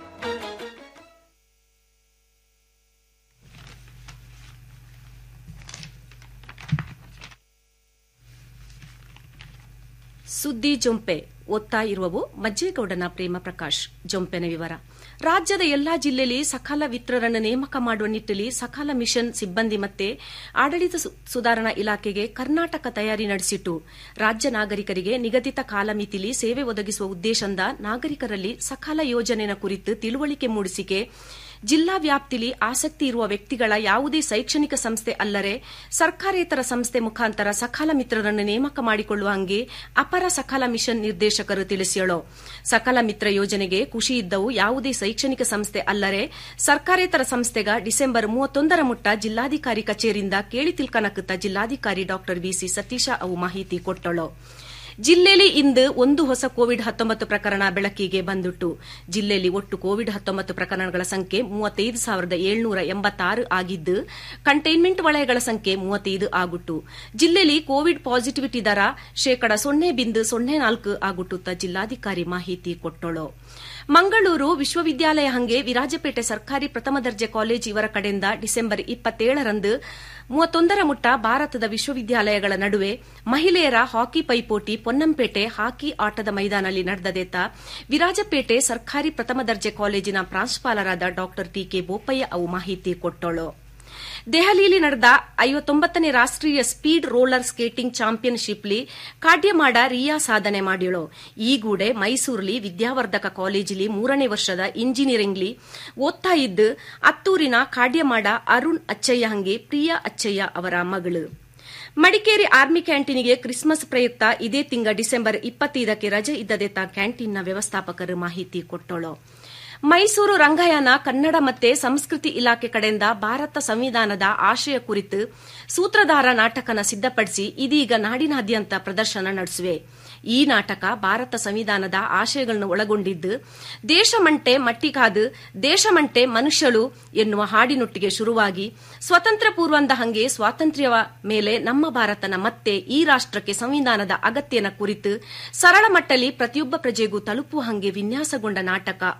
ಸುದ್ದಿ ಜೊಂಪೆ ಓದ್ತಾ ಇರುವವು ಮಜ್ಜೇಗೌಡನ ಪ್ರೇಮ ಪ್ರಕಾಶ್ ಜೊಂಪೆನ ವಿವರ ರಾಜ್ಯದ ಎಲ್ಲಾ ಜಿಲ್ಲೆಯಲ್ಲಿ ಸಕಾಲ ವಿತ್ರರನ್ನು ನೇಮಕ ಮಾಡುವ ನಿಟ್ಟಿನಲ್ಲಿ ಸಕಾಲ ಮಿಷನ್ ಸಿಬ್ಬಂದಿ ಮತ್ತೆ ಆಡಳಿತ ಸು- ಸುಧಾರಣಾ ಇಲಾಖೆಗೆ ಕರ್ನಾಟಕ ತಯಾರಿ ನಡೆಸಿಟ್ಟು ರಾಜ್ಯ ನಾಗರಿಕರಿಗೆ ನಿಗದಿತ ಕಾಲಮಿತಿಲಿ ಸೇವೆ ಒದಗಿಸುವ ಉದ್ದೇಶದಿಂದ ನಾಗರಿಕರಲ್ಲಿ ಸಕಾಲ ಯೋಜನೆಯ ಕುರಿತು ತಿಳುವಳಿಕೆ ಮೂಡಿಸಿಕೆ ಜಿಲ್ಲಾ ವ್ಯಾಪ್ತಿಲಿ ಆಸಕ್ತಿ ಇರುವ ವ್ಯಕ್ತಿಗಳ ಯಾವುದೇ ಶೈಕ್ಷಣಿಕ ಸಂಸ್ಥೆ ಅಲ್ಲರೆ ಸರ್ಕಾರೇತರ ಸಂಸ್ಥೆ ಮುಖಾಂತರ ಸಕಾಲ ಮಿತ್ರರನ್ನು ನೇಮಕ ಮಾಡಿಕೊಳ್ಳುವ ಹಂಗೆ ಅಪರ ಸಕಾಲ ಮಿಷನ್ ನಿರ್ದೇಶಕರು ತಿಳಿಸಿಯಳು ಸಕಾಲ ಮಿತ್ರ ಯೋಜನೆಗೆ ಖುಷಿ ಇದ್ದವು ಯಾವುದೇ ಶೈಕ್ಷಣಿಕ ಸಂಸ್ಥೆ ಅಲ್ಲರೆ ಸರ್ಕಾರೇತರ ಸಂಸ್ಥೆಗ ಡಿಸೆಂಬರ್ ಮೂವತ್ತೊಂದರ ಮುಟ್ಟ ಜಿಲ್ಲಾಧಿಕಾರಿ ಕಚೇರಿಯಿಂದ ಕೇಳಿ ತಿಳ್ಕನಕುತ್ತ ಜಿಲ್ಲಾಧಿಕಾರಿ ಡಾ ಬಿಸಿ ಸತೀಶ ಅವು ಮಾಹಿತಿ ಕೊಟ್ಟಳು ಜಿಲ್ಲೆಯಲ್ಲಿ ಇಂದು ಒಂದು ಹೊಸ ಕೋವಿಡ್ ಹತ್ತೊಂಬತ್ತು ಪ್ರಕರಣ ಬೆಳಕಿಗೆ ಬಂದುಟ್ಟು ಜಿಲ್ಲೆಯಲ್ಲಿ ಒಟ್ಟು ಕೋವಿಡ್ ಹತ್ತೊಂಬತ್ತು ಪ್ರಕರಣಗಳ ಸಂಖ್ಯೆ ಮೂವತ್ತೈದು ಸಾವಿರದ ಏಳ್ನೂರ ಎಂಬತ್ತಾರು ಆಗಿದ್ದು ಕಂಟೈನ್ಮೆಂಟ್ ವಲಯಗಳ ಸಂಖ್ಯೆ ಮೂವತ್ತೈದು ಆಗುಟ್ಟು ಜಿಲ್ಲೆಯಲ್ಲಿ ಕೋವಿಡ್ ಪಾಸಿಟಿವಿಟಿ ದರ ಶೇಕಡ ಸೊನ್ನೆ ಬಿಂದು ಸೊನ್ನೆ ನಾಲ್ಕು ಆಗುಟ್ಟುತ್ತ ಜಿಲ್ಲಾಧಿಕಾರಿ ಮಾಹಿತಿ ಕೊಟ್ಟಳು ಮಂಗಳೂರು ವಿಶ್ವವಿದ್ಯಾಲಯ ಹಂಗೆ ವಿರಾಜಪೇಟೆ ಸರ್ಕಾರಿ ಪ್ರಥಮ ದರ್ಜೆ ಕಾಲೇಜು ಇವರ ಕಡೆಯಿಂದ ಡಿಸೆಂಬರ್ ಇಪ್ಪತ್ತೇಳರಂದು ಮೂವತ್ತೊಂದರ ಮುಟ್ಟ ಭಾರತದ ವಿಶ್ವವಿದ್ಯಾಲಯಗಳ ನಡುವೆ ಮಹಿಳೆಯರ ಹಾಕಿ ಪೈಪೋಟಿ ಪೊನ್ನಂಪೇಟೆ ಹಾಕಿ ಆಟದ ಮೈದಾನಲ್ಲಿ ನಡೆದದೆತ್ತ ವಿರಾಜಪೇಟೆ ಸರ್ಕಾರಿ ಪ್ರಥಮ ದರ್ಜೆ ಕಾಲೇಜಿನ ಪ್ರಾಂಶುಪಾಲರಾದ ಡಾ ಟಿಕೆ ಬೋಪಯ್ಯ ಅವು ಮಾಹಿತಿ ಕೊಟ್ಟಳು ದೆಹಲಿಯಲ್ಲಿ ನಡೆದ ಐವತ್ತೊಂಬತ್ತನೇ ರಾಷ್ಟೀಯ ಸ್ಪೀಡ್ ರೋಲರ್ ಸ್ಕೇಟಿಂಗ್ ಚಾಂಪಿಯನ್ಶಿಪ್ಲಿ ಕಾಡ್ಯಮಾಡ ರಿಯಾ ಸಾಧನೆ ಮಾಡಿಳು ಈಗೂಡೆ ಮೈಸೂರಲ್ಲಿ ವಿದ್ಯಾವರ್ಧಕ ಕಾಲೇಜಿಲಿ ಮೂರನೇ ವರ್ಷದ ಇಂಜಿನಿಯರಿಂಗ್ಲಿ ಓದ್ತಾ ಇದ್ದು ಅತ್ತೂರಿನ ಕಾಡ್ಯಮಾಡ ಅರುಣ್ ಅಚ್ಚಯ್ಯ ಹಂಗೆ ಪ್ರಿಯಾ ಅಚ್ಚಯ್ಯ ಅವರ ಮಗಳು ಮಡಿಕೇರಿ ಆರ್ಮಿ ಕ್ಯಾಂಟೀನ್ಗೆ ಕ್ರಿಸ್ಮಸ್ ಪ್ರಯುಕ್ತ ಇದೇ ತಿಂಗ ಡಿಸೆಂಬರ್ ಇಪ್ಪತ್ತೈದಕ್ಕೆ ರಜೆ ಇದ್ದದೆತ್ತ ಕ್ಯಾಂಟೀನ್ನ ವ್ಯವಸ್ಥಾಪಕರು ಮಾಹಿತಿ ಕೊಟ್ಟಳು ಮೈಸೂರು ರಂಗಯಾನ ಕನ್ನಡ ಮತ್ತೆ ಸಂಸ್ಕೃತಿ ಇಲಾಖೆ ಕಡೆಯಿಂದ ಭಾರತ ಸಂವಿಧಾನದ ಆಶಯ ಕುರಿತು ಸೂತ್ರಧಾರ ನಾಟಕನ ಸಿದ್ದಪಡಿಸಿ ಇದೀಗ ನಾಡಿನಾದ್ಯಂತ ಪ್ರದರ್ಶನ ನಡೆಸಿವೆ ಈ ನಾಟಕ ಭಾರತ ಸಂವಿಧಾನದ ಆಶಯಗಳನ್ನು ಒಳಗೊಂಡಿದ್ದು ದೇಶಮಂಟೆ ಮಟ್ಟಿಗಾದು ದೇಶಮಂಟೆ ಮನುಷ್ಯಳು ಎನ್ನುವ ಹಾಡಿನೊಟ್ಟಿಗೆ ಶುರುವಾಗಿ ಸ್ವತಂತ್ರ ಪೂರ್ವಂದ ಹಂಗೆ ಸ್ವಾತಂತ್ರ್ಯವ ಮೇಲೆ ನಮ್ಮ ಭಾರತನ ಮತ್ತೆ ಈ ರಾಷ್ಟಕ್ಕೆ ಸಂವಿಧಾನದ ಅಗತ್ಯನ ಕುರಿತು ಸರಳ ಮಟ್ಟಲಿ ಪ್ರತಿಯೊಬ್ಬ ಪ್ರಜೆಗೂ ತಲುಪುವ ಹಂಗೆ ವಿನ್ಯಾಸಗೊಂಡ ನಾಟಕ ಆಗುಟ್ಟು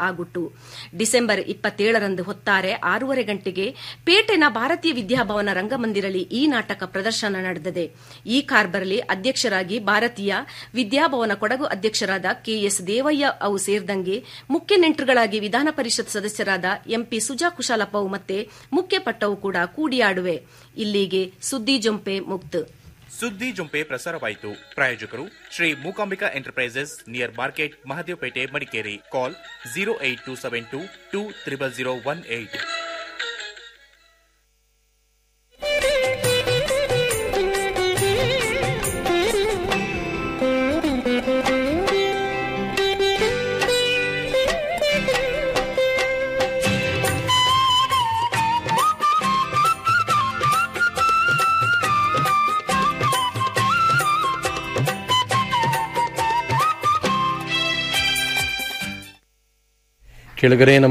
ಡಿಸೆಂಬರ್ ಇಪ್ಪತ್ತೇಳರಂದು ಹೊತ್ತಾರೆ ಆರೂವರೆ ಗಂಟೆಗೆ ಪೇಟೆನ ಭಾರತೀಯ ವಿದ್ಯಾಭವನ ರಂಗಮಂದಿರಲ್ಲಿ ಈ ನಾಟಕ ಪ್ರದರ್ಶನ ನಡೆದಿದೆ ಈ ಕಾರ್ಬರ್ಲಿ ಅಧ್ಯಕ್ಷರಾಗಿ ಭಾರತೀಯ ವಿದ್ಯಾಭವನ ಕೊಡಗು ಅಧ್ಯಕ್ಷರಾದ ಕೆಎಸ್ ದೇವಯ್ಯ ಅವು ಸೇರಿದಂಗೆ ಮುಖ್ಯ ನೆಂಟರುಗಳಾಗಿ ವಿಧಾನ ಪರಿಷತ್ ಸದಸ್ಯರಾದ ಎಂಪಿ ಸುಜಾ ಕುಶಾಲಪ್ಪವು ಮತ್ತೆ ಮುಖ್ಯ ಪಟ್ಟವು ಕೂಡ ಕೂಡಿಯಾಡುವೆ ಇಲ್ಲಿಗೆ ಸುದ್ದಿ ಜೊಂಪೆ ಮುಕ್ತ ಸುದ್ದಿ ಜುಂಪೆ ಪ್ರಸಾರವಾಯಿತು ಪ್ರಾಯೋಜಕರು Shri Mookambika enterprises near market Mahadevapete Madikeri call zero eight two seven two two triple zero one eight ಕೆಳಗರೆ